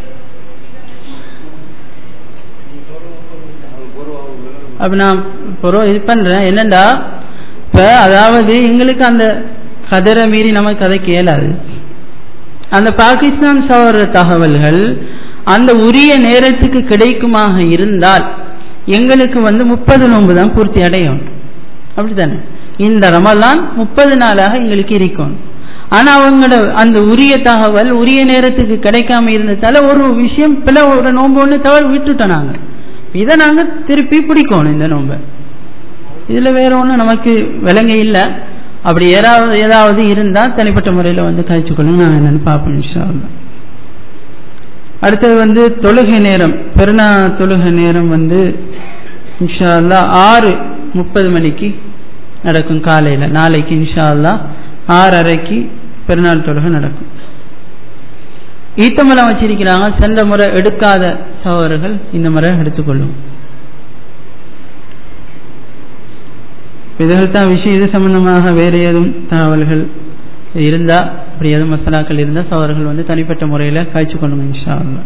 அப்போ நான் பொருள் இது பண்ணுறேன் என்னண்டா இப்போ அதாவது எங்களுக்கு அந்த கதரை மீறி நமக்கு அதை கேளாது அந்த பாகிஸ்தான் சவர தகவல்கள் அந்த உரிய நேரத்துக்கு கிடைக்குமாக இருந்தால் எங்களுக்கு வந்து முப்பது நோன்பு தான் பூர்த்தி அடையும் அப்படித்தானே இந்த ரமலான் முப்பது நாளாக எங்களுக்கு இருக்கும் ஆனா அவங்களோட அந்த உரிய தகவல் உரிய நேரத்துக்கு கிடைக்காம இருந்ததால ஒரு விஷயம் பிள்ளை ஒரு நோன்பு ஒன்று தவறு விட்டுட்டோம் நாங்க இதை நாங்க திருப்பி பிடிக்கணும் இந்த நோன்பை இதுல வேற ஒன்றும் நமக்கு விலங்க இல்லை அப்படி ஏதாவது ஏதாவது இருந்தால் தனிப்பட்ட முறையில் வந்து கழிச்சுக்கொள்ளுங்க நான் என்னன்னு பார்ப்பேன் இன்ஷா அடுத்தது வந்து தொழுகை நேரம் பெருநா தொழுகை நேரம் வந்து இன்ஷா அல்லா ஆறு முப்பது மணிக்கு நடக்கும் காலையில் நாளைக்கு இன்ஷா அல்லா ஆறரைக்கு பெருநாள் தொழுகை நடக்கும் ஈத்தமலம் வச்சிருக்கிறாங்க சென்ற முறை எடுக்காத சகோதரர்கள் இந்த முறை எடுத்துக்கொள்ளும் இதுகள் தான் விஷயம் இது சம்பந்தமாக வேறு ஏதும் தகவல்கள் இருந்தா அப்படி எதுவும் மசாலாக்கள் இருந்தால் சகோதரர்கள் வந்து தனிப்பட்ட முறையில் காய்ச்சி கொள்ளுங்க இன்ஷா அல்லா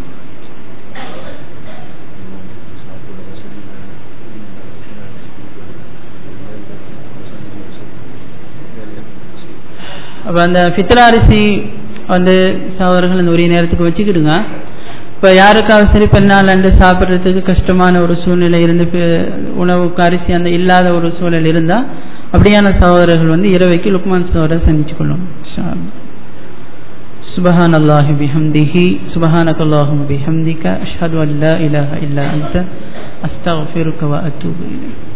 அப்போ அந்த ஃபித்ரா அரிசி வந்து சகோதரர்கள் அந்த உரிய நேரத்துக்கு வச்சுக்கிடுங்க இப்போ யாருக்காவது சரி பெருநாள் அண்டு சாப்பிட்றதுக்கு கஷ்டமான ஒரு சூழ்நிலை இருந்து உணவுக்கு அரிசி அந்த இல்லாத ஒரு சூழல் இருந்தால் அப்படியான சகோதரர்கள் வந்து இரவைக்கு லுக்மான் சகோதரர் சந்திச்சு கொள்ளும் سبحان الله بحمده سبحانك اللهم بحمدك أشهد أن لا إله إلا أنت أستغفرك وأتوب إليك